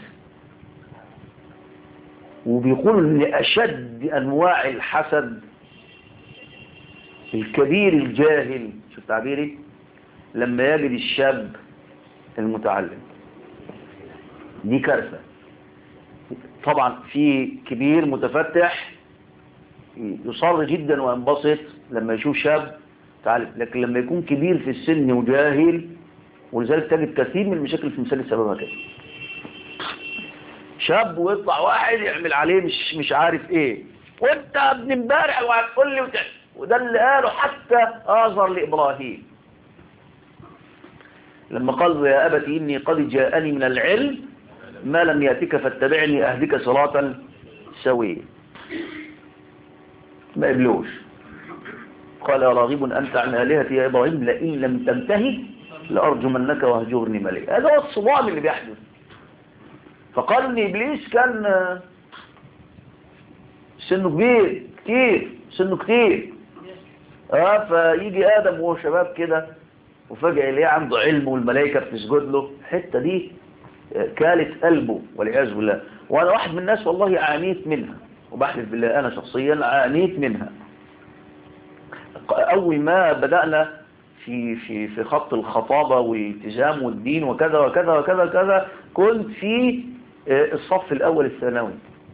وبيقولوا ان اشد انواع الحسد الكبير الجاهل شو تعبيري لما يجد الشاب المتعلم دي كارثة طبعا في كبير متفتح يصر جدا وينبسط لما يشوف شاب تعلم لكن لما يكون كبير في السن وجاهل ولذلك تجد كثير من المشاكل في مثال سببها كده شاب ويطلع واحد يعمل عليه مش مش عارف ايه وانت ابن امبارح وهتقول لي وتع... وده اللي قاله حتى آزر لإبراهيم لما قال يا أبت إني قد جاءني من العلم ما لم يأتك فاتبعني أهدك صراطا سويا ما قبلوش قال يا راغب أنت عن آلهتي يا إبراهيم لئن لم تنتهي لأرجمنك وهجرني مليا هذا هو الصدام اللي بيحدث فقال ان ابليس كان آه، سنه كبير كتير سنه كتير اه فيجي ادم وهو شباب كده وفجأة يلاقيه عنده علم والملائكة بتسجد له الحتة دي آه، كالت قلبه والعياذ بالله وانا واحد من الناس والله عانيت منها وبحلف بالله انا شخصيا عانيت منها اول ما بدأنا في في في خط الخطابة والالتزام والدين وكذا وكذا وكذا وكذا كنت في آه، الصف الأول الثانوي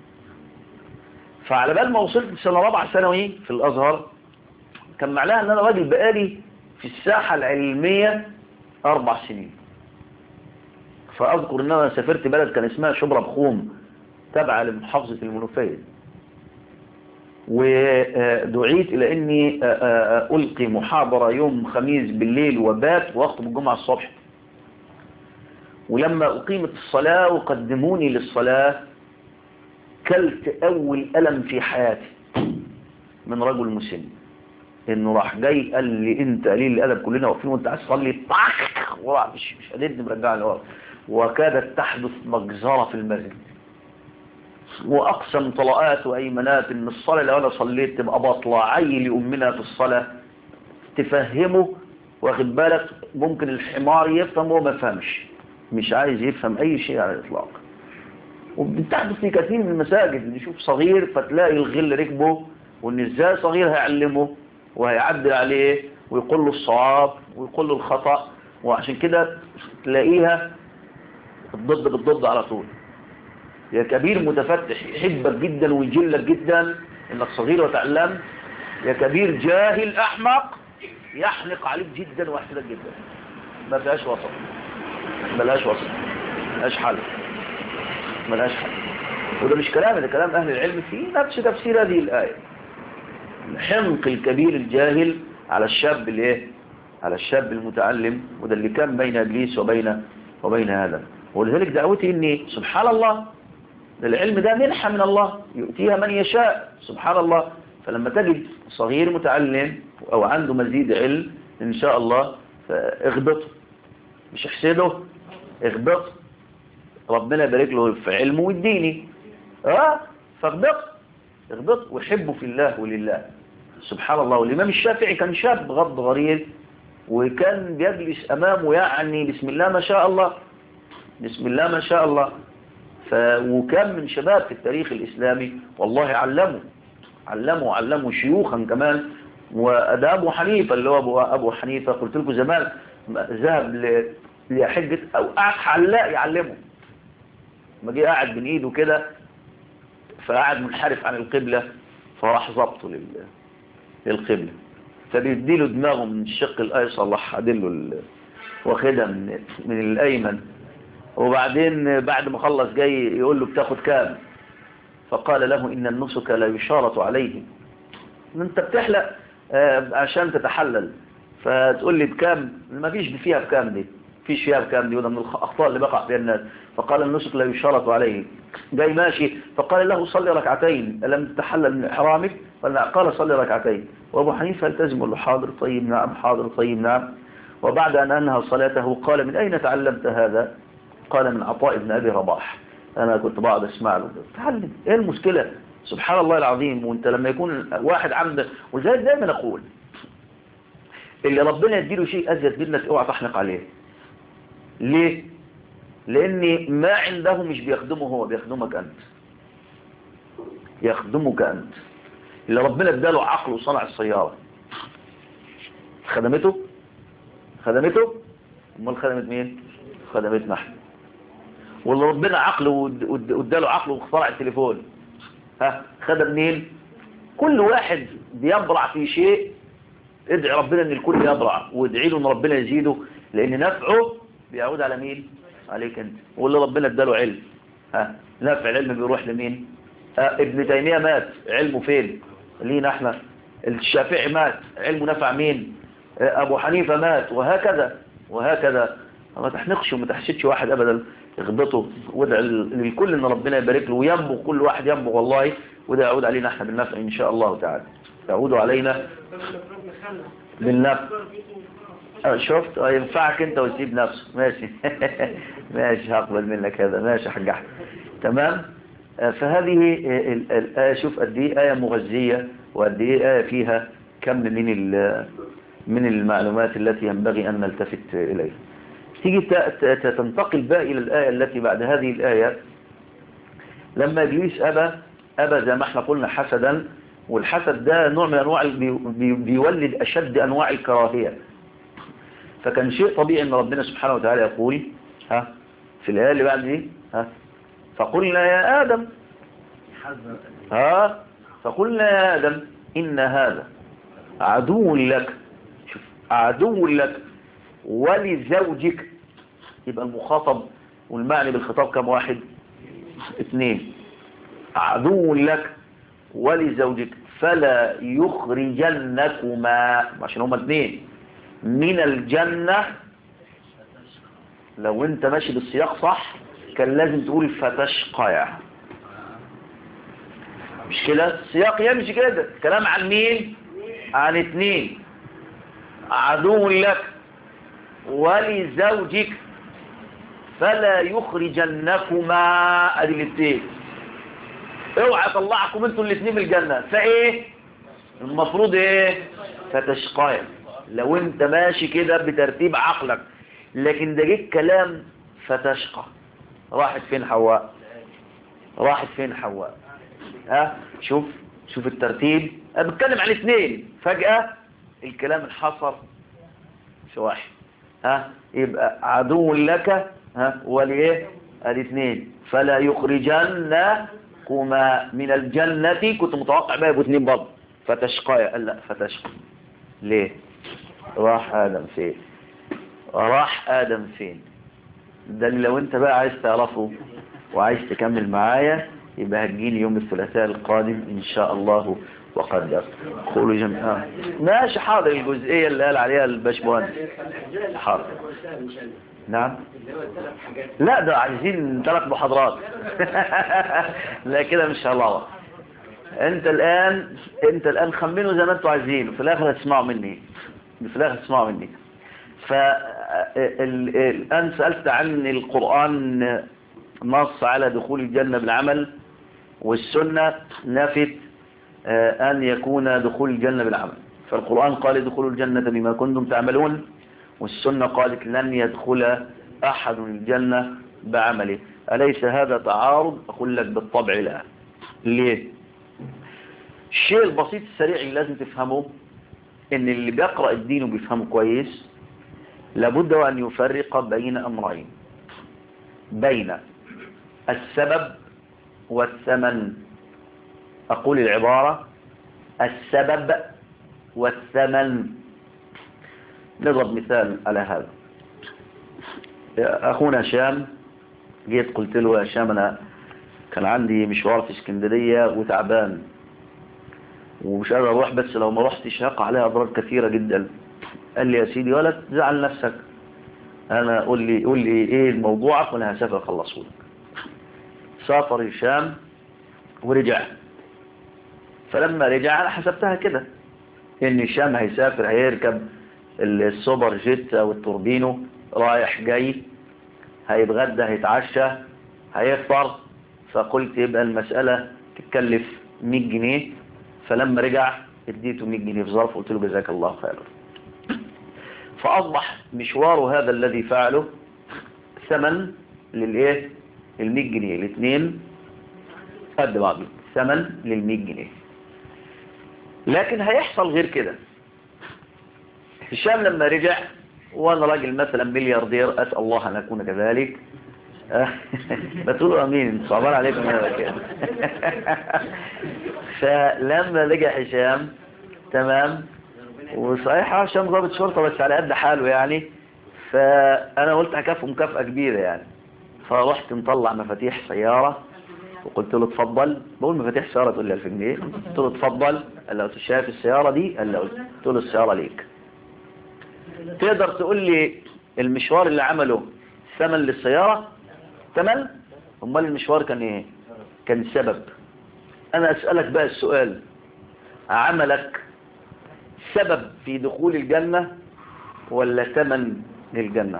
فعلى بال ما وصلت سنة رابعة ثانوي في الأزهر كان معناها ان انا راجل بقالي في الساحة العلمية أربع سنين فأذكر ان انا سافرت بلد كان اسمها شبرا بخوم تابعة لمحافظة المنوفية ودعيت إلى أني ألقي محاضرة يوم خميس بالليل وبات وأخطب الجمعة الصبح ولما أقيمت الصلاة وقدموني للصلاة كلت أول ألم في حياتي من رجل مسن انه راح جاي قال لي انت قليل الادب كلنا واقفين وانت عايز تصلي طخ وراح مش مش قادرني مرجعني ورا وكادت تحدث مجزره في المسجد واقسم طلقات وايمانات ان الصلاه لو انا صليت تبقى باطله عيل امنا في الصلاه تفهمه واخد بالك ممكن الحمار يفهم وهو ما يفهمش مش عايز يفهم اي شيء على الاطلاق وبتحدث في كثير من المساجد نشوف صغير فتلاقي الغل ركبه وان ازاي صغير هيعلمه وهيعدل عليه ويقول له الصواب ويقول له الخطأ وعشان كده تلاقيها الضد بالضد على طول يا كبير متفتح يحبك جدا ويجلك جدا انك صغير وتعلمت يا كبير جاهل احمق يحنق عليك جدا ويحسدك جدا ما فيهاش وسط ملهاش وسط ملهاش حل ملهاش حل وده مش كلام ده كلام اهل العلم في نفس تفسير هذه الايه الحنق الكبير الجاهل على الشاب الايه على الشاب المتعلم وده اللي كان بين ابليس وبين وبين هذا ولذلك دعوتي اني سبحان الله ده العلم ده منحة من الله يؤتيها من يشاء سبحان الله فلما تجد صغير متعلم او عنده مزيد علم ان شاء الله اغبطه مش احسده اغبطه ربنا يبارك له في علمه ويديني اه فاغبطه اغبطه وحبه في الله ولله سبحان الله والإمام الشافعي كان شاب غض غرير وكان بيجلس أمامه يعني بسم الله ما شاء الله بسم الله ما شاء الله ف... وكان من شباب في التاريخ الإسلامي والله علمه علمه علمه شيوخا كمان وده أبو حنيفة اللي هو أبو, أبو حنيفة قلت لكم زمان ذهب ل... لحجة أو قعد حلاق يعلمه ما جه قاعد بين ايده كده فقعد منحرف عن القبلة فراح ظبطه لل... للقبلة فبيديله دماغه من الشق الأيسر الله حدله ال... واخدها من... من الأيمن وبعدين بعد ما خلص جاي يقول له بتاخد كام فقال له إن النسك لا يشارط عليه انت بتحلق آه عشان تتحلل فتقول لي بكام ما فيش فيها بكام دي فيش فيها بكام دي وده من الأخطاء اللي بقع فيها الناس فقال النسك لا يشارط عليه جاي ماشي فقال له صلي ركعتين ألم تتحلل من إحرامك قال صلي ركعتين وأبو حنيفة التزم له حاضر طيب نعم حاضر طيب نعم وبعد أن أنهى صلاته قال من أين تعلمت هذا قال من عطاء بن أبي رباح أنا كنت بقعد أسمع له تعلم إيه المشكلة سبحان الله العظيم وانت لما يكون واحد عنده وزي دايما أقول اللي ربنا يديله شيء أزيد منك اوعى تحنق عليه ليه لأن ما عنده مش بيخدمه هو بيخدمك أنت يخدمك أنت اللي ربنا اداله عقل وصنع السيارة خدمته خدمته امال خدمت مين خدمتنا احنا واللي ربنا عقله واداله عقله واخترع التليفون ها خدم مين كل واحد بيبرع في شيء ادعي ربنا ان الكل يبرع وادعي له ان ربنا يزيده لان نفعه بيعود على مين عليك انت واللي ربنا اداله علم ها نفع العلم بيروح لمين ها ابن تيمية مات علمه فين لينا احنا الشافعي مات علمه نفع مين ابو حنيفة مات وهكذا وهكذا ما تحنقش وما تحسدش واحد ابدا اغبطه وادعي للكل ان ربنا يبارك له وينبغ كل واحد ينبغ والله وده يعود علينا احنا بالنفع ان شاء الله تعالى يعود علينا بالنفع شفت ينفعك انت وتسيب نفسه ماشي ماشي هقبل منك هذا ماشي حاج احمد تمام فهذه الآية شوف قد ايه آية مغذية وقد ايه آية فيها كم من من المعلومات التي ينبغي أن نلتفت إليها تيجي تنتقل بقى إلى الآية التي بعد هذه الآية لما إبليس أبى أبى زي ما احنا قلنا حسدا والحسد ده نوع من أنواع بيولد أشد أنواع الكراهية فكان شيء طبيعي أن ربنا سبحانه وتعالى يقول ها في الآية اللي بعد دي ها فقلنا يا آدم ها فقلنا يا آدم إن هذا عدو لك شوف عدو لك ولزوجك يبقى المخاطب والمعني بالخطاب كم واحد اثنين عدو لك ولزوجك فلا يخرجنكما عشان هما اثنين من الجنة لو انت ماشي بالسياق صح كان لازم تقول فتشقيا مش كده السياق يمشي كده كلام عن مين عن اتنين عدو لك ولزوجك فلا يخرجنكما ادي الاثنين اوعى طلعكم انتوا الاثنين من الجنة فايه المفروض ايه فتشقايا لو انت ماشي كده بترتيب عقلك لكن ده جه كلام فتشقى راحت فين حواء راحت فين حواء ها شوف شوف الترتيب انا بتكلم عن اثنين فجأة الكلام انحصر في واحد ها يبقى عدو لك ها وليه الاثنين فلا يخرجنكما من الجنة كنت متوقع بقى يبقوا اثنين برضه فتشقى قال لا فتشقى ليه راح آدم فين راح آدم فين ده اللي لو انت بقى عايز تعرفه وعايز تكمل معايا يبقى هتجيني يوم الثلاثاء القادم ان شاء الله وقدر قولوا جميعا ماشي حاضر الجزئية اللي قال عليها الباشمهندس حاضر نعم لا ده عايزين ثلاث محاضرات لا كده مش الله انت الان انت الان خمنوا زي ما انتوا عايزين وفي الاخر هتسمعوا مني في الاخر هتسمعوا مني فالان سألت عن القرآن نص على دخول الجنة بالعمل والسنة نفت أن يكون دخول الجنة بالعمل فالقرآن قال دخول الجنة بما كنتم تعملون والسنة قالت لن يدخل أحد الجنة بعمله أليس هذا تعارض أقول لك بالطبع لا ليه الشيء البسيط السريع اللي لازم تفهمه ان اللي بيقرأ الدين وبيفهمه كويس لابد أن يفرق بين أمرين بين السبب والثمن أقول العبارة السبب والثمن نضرب مثال على هذا أخونا شام جيت قلت له يا شام أنا كان عندي مشوار في اسكندرية وتعبان ومش قادر أروح بس لو ما رحتش هقع عليها أضرار كثيرة جدا قال لي يا سيدي ولا تزعل نفسك أنا قول لي قول لي إيه الموضوع وأنا هسافر أخلصه لك سافر الشام ورجع فلما رجع أنا حسبتها كده إن الشام هيسافر هيركب السوبر جيت أو التوربينو رايح جاي هيتغدى هيتعشى هيفطر فقلت يبقى المسألة تتكلف 100 جنيه فلما رجع اديته 100 جنيه في ظرف قلت له جزاك الله خيرا فأصبح مشواره هذا الذي فعله ثمن للايه ال 100 جنيه الاثنين قد بعض ثمن لل 100 جنيه لكن هيحصل غير كده هشام لما رجع وانا راجل مثلا ملياردير اسال الله ان اكون كذلك بتقولوا امين صعبان عليكم هذا كده فلما رجع هشام تمام وصحيح هشام ضابط شرطه بس على قد حاله يعني فانا قلت هكافئه مكافاه كبيره يعني فرحت مطلع مفاتيح سياره وقلت له اتفضل بقول مفاتيح سياره تقول لي 1000 جنيه قلت له اتفضل قال له شايف السياره دي قال له قلت له السياره ليك تقدر تقول لي المشوار اللي عمله ثمن للسيارة ثمن امال المشوار كان ايه كان سبب انا اسألك بقى السؤال عملك سبب في دخول الجنة ولا ثمن للجنة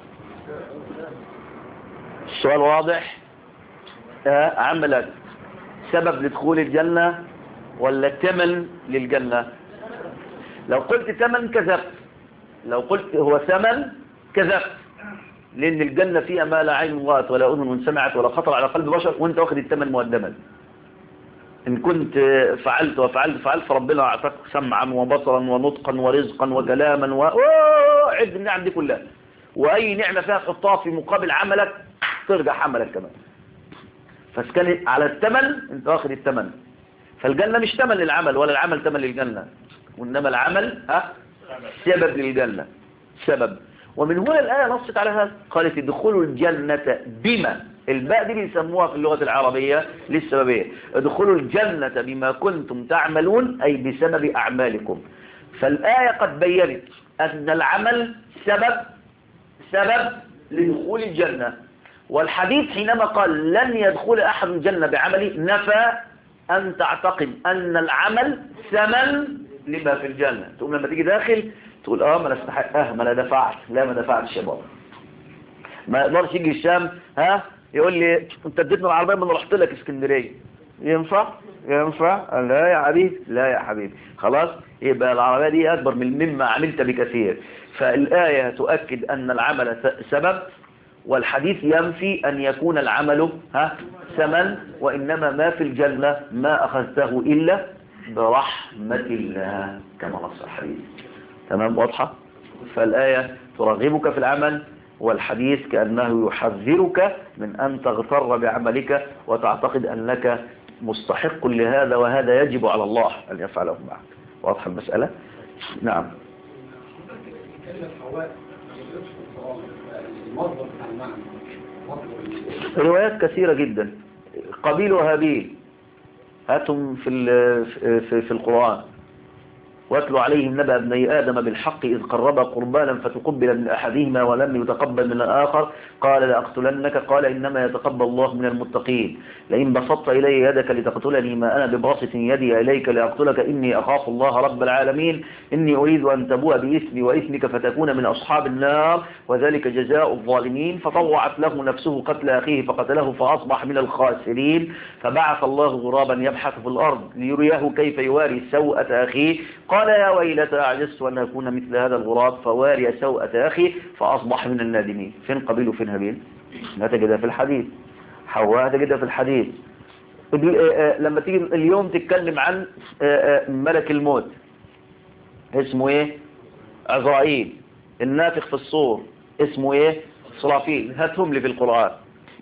السؤال واضح آه عملك سبب لدخول الجنة ولا ثمن للجنة لو قلت ثمن كذبت لو قلت هو ثمن كذبت لأن الجنة فيها ما لا عين رأت ولا أذن سمعت ولا خطر على قلب بشر وانت واخد الثمن مقدما إن كنت فعلت وفعلت فعلت فربنا أعطاك سمعا وبصرا ونطقا ورزقا وكلاما وعد النعم دي كلها وأي نعمة فيها تحطها في مقابل عملك ترجع عملك كمان فسكن على الثمن انت واخد الثمن فالجنة مش ثمن للعمل ولا العمل ثمن للجنة وإنما العمل ها سبب للجنة سبب ومن هنا الآية نصت على هذا قالت ادخلوا الجنة بما الباء دي بيسموها في اللغة العربية للسببية ادخلوا الجنة بما كنتم تعملون أي بسبب أعمالكم فالآية قد بينت أن العمل سبب سبب لدخول الجنة والحديث حينما قال لن يدخل أحد الجنة بعمله نفى أن تعتقد أن العمل ثمن لما في الجنة تقوم لما تيجي داخل تقول اه ما انا استحق اه ما انا دفعت لا ما دفعتش يا بابا ما يقدرش يجي الشام ها يقول لي انت اديتنا العربيه ما انا رحت لك اسكندريه ينفع ينفع لا يا حبيبي لا يا حبيبي خلاص يبقى العربيه دي اكبر من مما عملت بكثير فالايه تؤكد ان العمل س- سبب والحديث ينفي ان يكون العمل ها ثمن وانما ما في الجنه ما اخذته الا برحمه الله كما نص الحديث تمام واضحه فالايه ترغبك في العمل والحديث كأنه يحذرك من أن تغتر بعملك وتعتقد أنك مستحق لهذا وهذا يجب على الله أن يفعله معك واضح المسألة نعم كلمة حواء المصدر بتاع المعنى مصدر روايات كثيرة جدا قبيل وهابيل هاتهم في, ال- في, في القرآن واتلوا عليهم نبأ ابني آدم بالحق إذ قربا قربانا فتقبل من أحدهما ولم يتقبل من الآخر قال لأقتلنك قال إنما يتقبل الله من المتقين لئن بسطت إلي يدك لتقتلني ما أنا بباسط يدي إليك لأقتلك إني أخاف الله رب العالمين إني أريد أن تبوء بإثمي وإثمك فتكون من أصحاب النار وذلك جزاء الظالمين فطوعت له نفسه قتل أخيه فقتله فأصبح من الخاسرين فبعث الله غرابا يبحث في الأرض ليريه كيف يواري سوءة أخيه قال يا ويلتى عجزت أن أكون مثل هذا الغراب فواري سوءة أخي فأصبح من النادمين فين قبيل وفين هابيل هتجدها في الحديث حواء هتجدها في الحديث ال- آه، آه، لما تيجي اليوم تتكلم عن آه، آه، ملك الموت اسمه ايه عزرائيل النافخ في الصور اسمه ايه صرافيل هاتهم لي في القرآن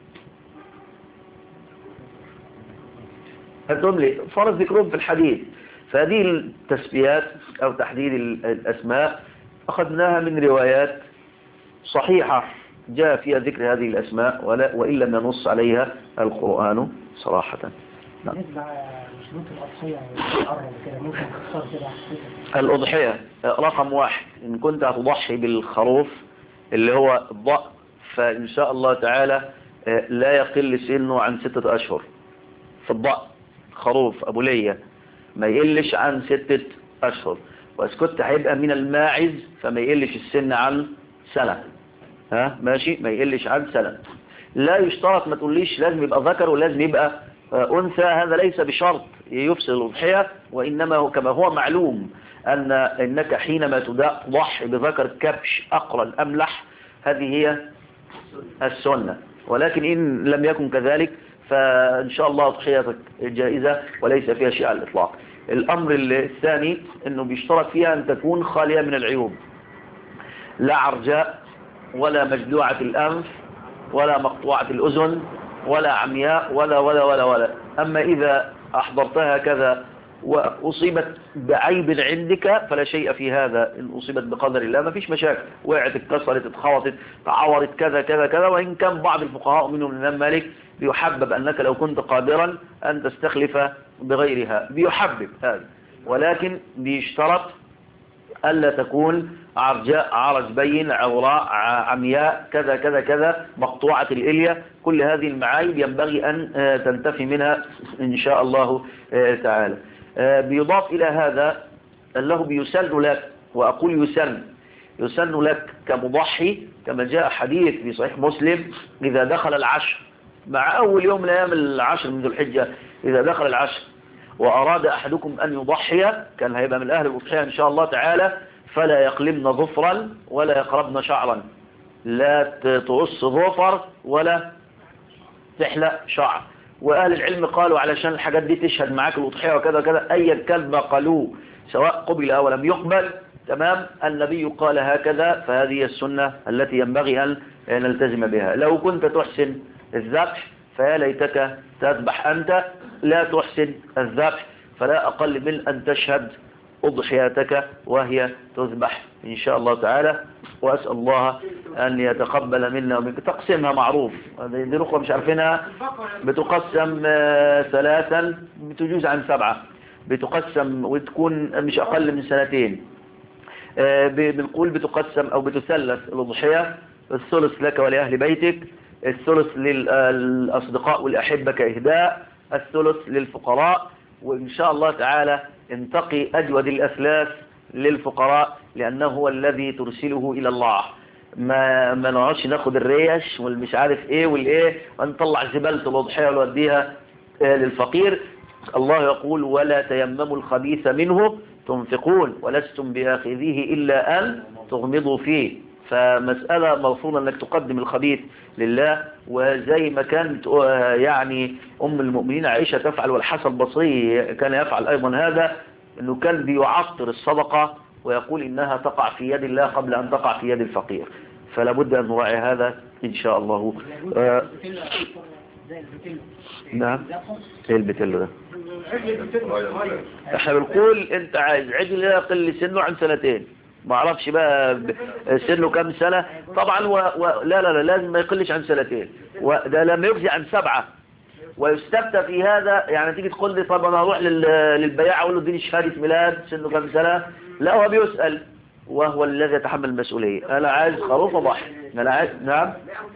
هاتهم لي فرض ذكرهم في الحديث فهذه التسميات او تحديد ال- الاسماء اخذناها من روايات صحيحة جاء فيها ذكر هذه الاسماء ولا وان لم ينص عليها القرآن صراحة نعم. بالنسبة لشروط الأضحية والقرن كده ممكن تختار كده حسيتها الأضحية رقم واحد إن كنت هتضحي بالخروف اللي هو الضأ فإن شاء الله تعالى آه، لا يقل سنه عن ستة أشهر في الضأ خروف أبو لية ما يقلش عن ستة أشهر وإذا كنت هيبقى من الماعز فما يقلش السن عن سنة ها ماشي ما يقلش عن سنة لا يشترط ما تقوليش لازم يبقى ذكر ولازم يبقى آه، أنثى هذا ليس بشرط يفصل الأضحية وإنما هو كما هو معلوم أن إنك حينما تدا- تضحي بذكر كبش أقرن أملح هذه هي السنة ولكن إن لم يكن كذلك فإن شاء الله أضحيتك جائزة وليس فيها شيء على الإطلاق الأمر الثاني أنه بيشترط فيها أن تكون خالية من العيوب لا عرجاء ولا مجدوعة الأنف ولا مقطوعة الأذن ولا عمياء ولا ولا ولا ولا أما إذا أحضرتها كذا وأصيبت بعيب عندك فلا شيء في هذا إن أصيبت بقدر الله ما فيش مشاكل وقعت اتكسرت اتخبطت تعورت كذا كذا كذا وإن كان بعض الفقهاء منهم الإمام مالك بيحبب أنك لو كنت قادرا أن تستخلف بغيرها بيحبب هذا ولكن بيشترط ألا تكون عرجاء عرج بين عوراء ع- عمياء كذا كذا كذا مقطوعة الإلية كل هذه المعايب ينبغي أن آه، تنتفي منها إن شاء الله آه، تعالى آه، بيضاف إلى هذا أنه بيسن لك وأقول يسن يسن لك كمضحي كما جاء حديث في صحيح مسلم إذا دخل العشر مع أول يوم من أيام العشر من ذو الحجة إذا دخل العشر وأراد أحدكم أن يضحي كان هيبقى من أهل الأضحية إن شاء الله تعالى فلا يقلمن ظفرا ولا يقربن شعرا لا ت- تقص ظفر ولا تحلق شعر وأهل العلم قالوا علشان الحاجات دي تشهد معاك الأضحية وكذا كذا أي كلب قالوه سواء قبل أو لم يقبل تمام النبي قال هكذا فهذه السنة التي ينبغي أن نلتزم بها لو كنت تحسن الذبح فيا ليتك تذبح أنت لا تحسن الذبح فلا أقل من أن تشهد أضحياتك وهي تذبح إن شاء الله تعالى وأسأل الله أن يتقبل منا ومنك تقسيمها معروف هذه دي الأخرى مش عارفينها بتقسم آه، ثلاثا بتجوز عن سبعة بتقسم وتكون مش أقل من سنتين آه، ب- بنقول بتقسم أو بتثلث الأضحية الثلث لك ولأهل بيتك الثلث للأصدقاء والأحبة كإهداء الثلث للفقراء وإن شاء الله تعالى انتقي أجود الأثلاث للفقراء لأنه هو الذي ترسله إلى الله ما ما نقعدش ناخد الريش والمش عارف ايه والايه ونطلع زبالة الأضحية ونوديها آه، للفقير الله يقول ولا تيمموا الخبيث منه تنفقون ولستم بآخذيه إلا أن تغمضوا فيه فمسألة مرفوضة أنك تقدم الخبيث لله وزي ما كانت آه، يعني أم المؤمنين عائشة تفعل والحسن البصري كان يفعل أيضا هذا أنه كان بيعطر الصدقة ويقول إنها تقع في يد الله قبل أن تقع في يد الفقير فلا بد أن نراعي هذا إن شاء الله آه، زي البتلو نعم ايه البتلو ده عجل بتلو صغير احنا بنقول انت عايز عجل يقل سنه عن سنتين ما اعرفش بقى ب- سنه كام سنة طبعا و... و... لا لا لا لازم ما يقلش عن سنتين وده لما يجزي عن سبعة ويستفتى في هذا يعني تيجي تقول لي طب انا اروح لل... للبياع اقول له اديني شهادة ميلاد سنه كام سنة لا هو بيسأل وهو الذي يتحمل المسؤولية انا عايز خروف وضحي انا عايز نعم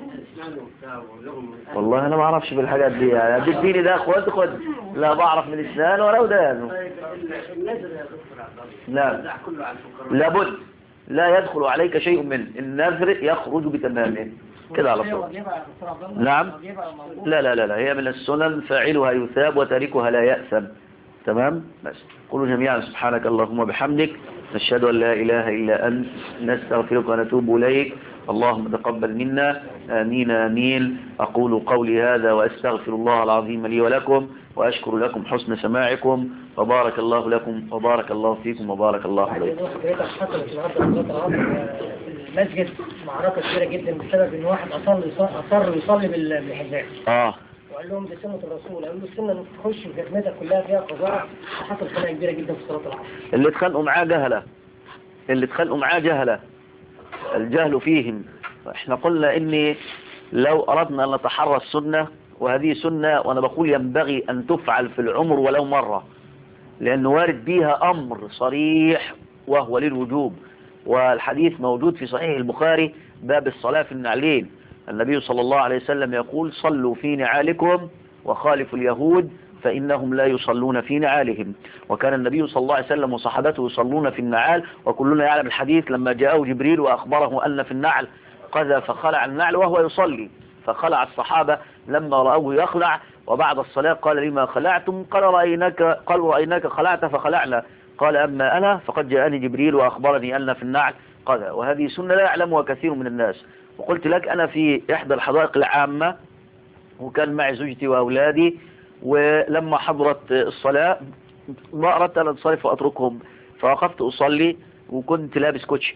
والله انا ما اعرفش في الحاجات دي يعني تديني ده خد خد لا بعرف من الاسنان ولا ودان النذر يا دكتور عبد الله نعم النزع كله على الفقراء لابد لا يدخل عليك شيء منه النذر يخرج بتمامه كده على طول واجبها يا دكتور عبد الله نعم. واجبها موجود. لا لا لا لا هي من السنن فاعلها يثاب وتاركها لا يأثم تمام بس قولوا جميعا سبحانك اللهم وبحمدك نشهد أن لا إله إلا أنت نستغفرك ونتوب إليك اللهم تقبل منا آمين آمين أقول قولي هذا وأستغفر الله العظيم لي ولكم وأشكر لكم حسن سماعكم وبارك الله لكم وبارك الله فيكم وبارك الله عايز عليكم اقول لحضرتك حصلت النهارده في العصر في المسجد معركه كبيره جدا بسبب ان واحد اصر اصر يصلي بال- بالحذاء آه وقال لهم دي سنه الرسول قالوا له السنه انك تخش في جزمتك كلها فيها قذاره حصل خناقه كبيره جدا في صلاه العصر اللي اتخانقوا معاه جهلة اللي اتخانقوا معاه جهلة الجهل فيهم احنا قلنا اني لو اردنا ان نتحرى السنة وهذه سنة وانا بقول ينبغي ان تفعل في العمر ولو مرة لان وارد بيها امر صريح وهو للوجوب والحديث موجود في صحيح البخاري باب الصلاة في النعلين النبي صلى الله عليه وسلم يقول صلوا في نعالكم وخالفوا اليهود فإنهم لا يصلون في نعالهم وكان النبي صلى الله عليه وسلم وصحابته يصلون في النعال وكلنا يعلم الحديث لما جاءه جبريل وأخبره أن في النعل قذى فخلع النعل وهو يصلي فخلع الصحابة لما رأوه يخلع وبعد الصلاة قال لما خلعتم قال رأيناك, قال رأيناك خلعت فخلعنا قال أما أنا فقد جاءني جبريل وأخبرني أن في النعل قذى وهذه سنة لا يعلمها كثير من الناس وقلت لك أنا في إحدى الحدائق العامة وكان معي زوجتي وأولادي ولما حضرت الصلاة ما أردت أن أنصرف وأتركهم فوقفت أصلي وكنت لابس كوتشي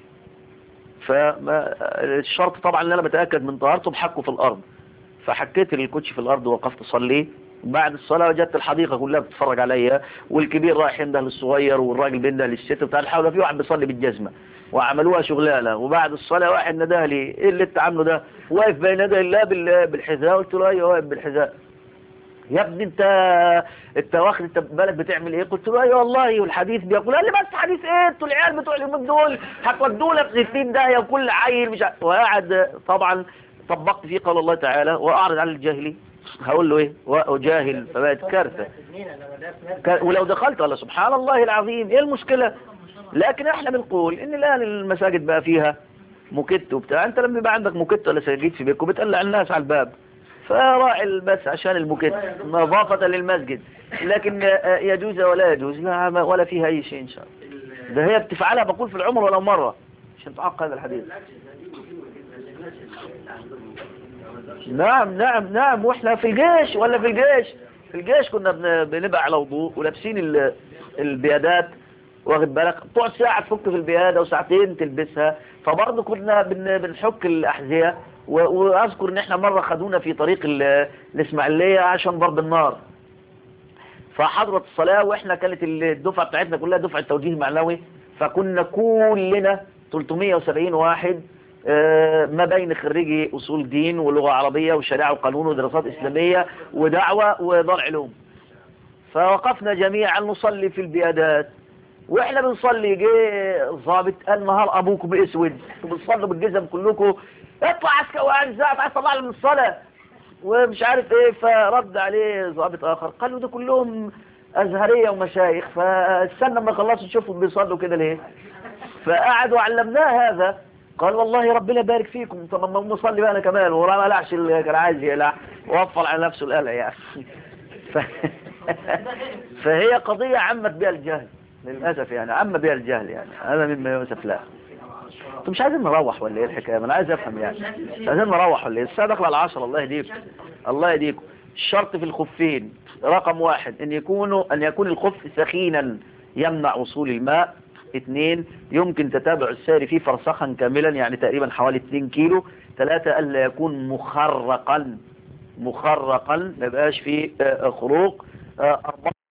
فالشرط طبعا ان انا بتأكد من طهارته بحكه في الارض فحكيت الكوتشي في الارض ووقفت اصلي بعد الصلاة وجدت الحديقة كلها بتتفرج عليا والكبير رايح ينده للصغير والراجل بينده للست بتاع الحوله في واحد بيصلي بالجزمة وعملوها شغلانة وبعد الصلاة واحد نده لي ايه اللي انت عامله ده واقف بين يدي الله بال- بالحذاء قلت له ايوه واقف بالحذاء يا ابني انت انت واخد انت بالك بتعمل ايه قلت له ايوه والله والحديث بيقول قال لي بس حديث ايه انتوا العيال بتوع اليومين دول هتودونا في 60 داهيه وكل عيل مش عارف وقاعد طبعا طبقت فيه قول الله تعالى واعرض عن الجاهلي هقول له ايه واجاهل فبقت كارثه ك- ولو دخلت الله سبحان الله العظيم ايه المشكله لكن احنا بنقول ان الان المساجد بقى فيها موكيت وبتاع انت لما يبقى عندك موكيت ولا سجيت في بيتكم بتقلع الناس على الباب فراعي بس عشان الموكيت نظافة للمسجد لكن آه، يجوز ولا يجوز لا ما- ولا فيها أي شيء إن شاء الله ده هي بتفعلها بقول في العمر ولو مرة عشان تعق هذا الحديث نعم نعم نعم واحنا في الجيش ولا في الجيش في الجيش كنا بن- بنبقى على وضوء ولابسين ال- البيادات واخد بالك تقعد ساعة تفك في البيادة وساعتين تلبسها فبرضه كنا بن- بنحك الأحذية و- وأذكر إن إحنا مرة خدونا في طريق ال- الإسماعيلية عشان ضرب النار فحضرت الصلاة وإحنا كانت الدفعة بتاعتنا كلها دفعة توجيه معنوي فكنا كلنا 370 واحد آه، ما بين خريجي أصول دين ولغة عربية وشريعة وقانون ودراسات إسلامية ودعوة ودار علوم فوقفنا جميعا نصلي في البيادات واحنا بنصلي جه ضابط قال نهار ابوكم اسود انتوا بتصلوا بالجزم كلكم اطلع عسكري وانزعت عايز تطلع من الصلاه ومش عارف ايه فرد عليه ضابط اخر قال له ده كلهم ازهريه ومشايخ فاستنى ما يخلصوا تشوفوا بيصلوا كده ليه فقعدوا علمناه هذا قال والله ربنا يبارك فيكم طب ما نصلي بقى انا كمان ورا ما لعش اللي كان عايز يقلع ووفر على نفسه القلع يعني ف... فهي قضية عمت بها الجهل للأسف يعني عم بها الجهل يعني هذا مما يؤسف لا انتوا مش عايزين نروح ولا ايه الحكاية ما انا عايز افهم يعني مش عايزين نروح ولا ايه الساعة داخله على العشرة الله يهديكم الله يهديكم الشرط في الخفين رقم واحد ان يكونوا ان يكون الخف سخينا يمنع وصول الماء اثنين يمكن تتابع السير فيه فرسخا كاملا يعني تقريبا حوالي 2 كيلو ثلاثة الا يكون مخرقا مخرقا ما يبقاش فيه آه، خروق آه، أربعة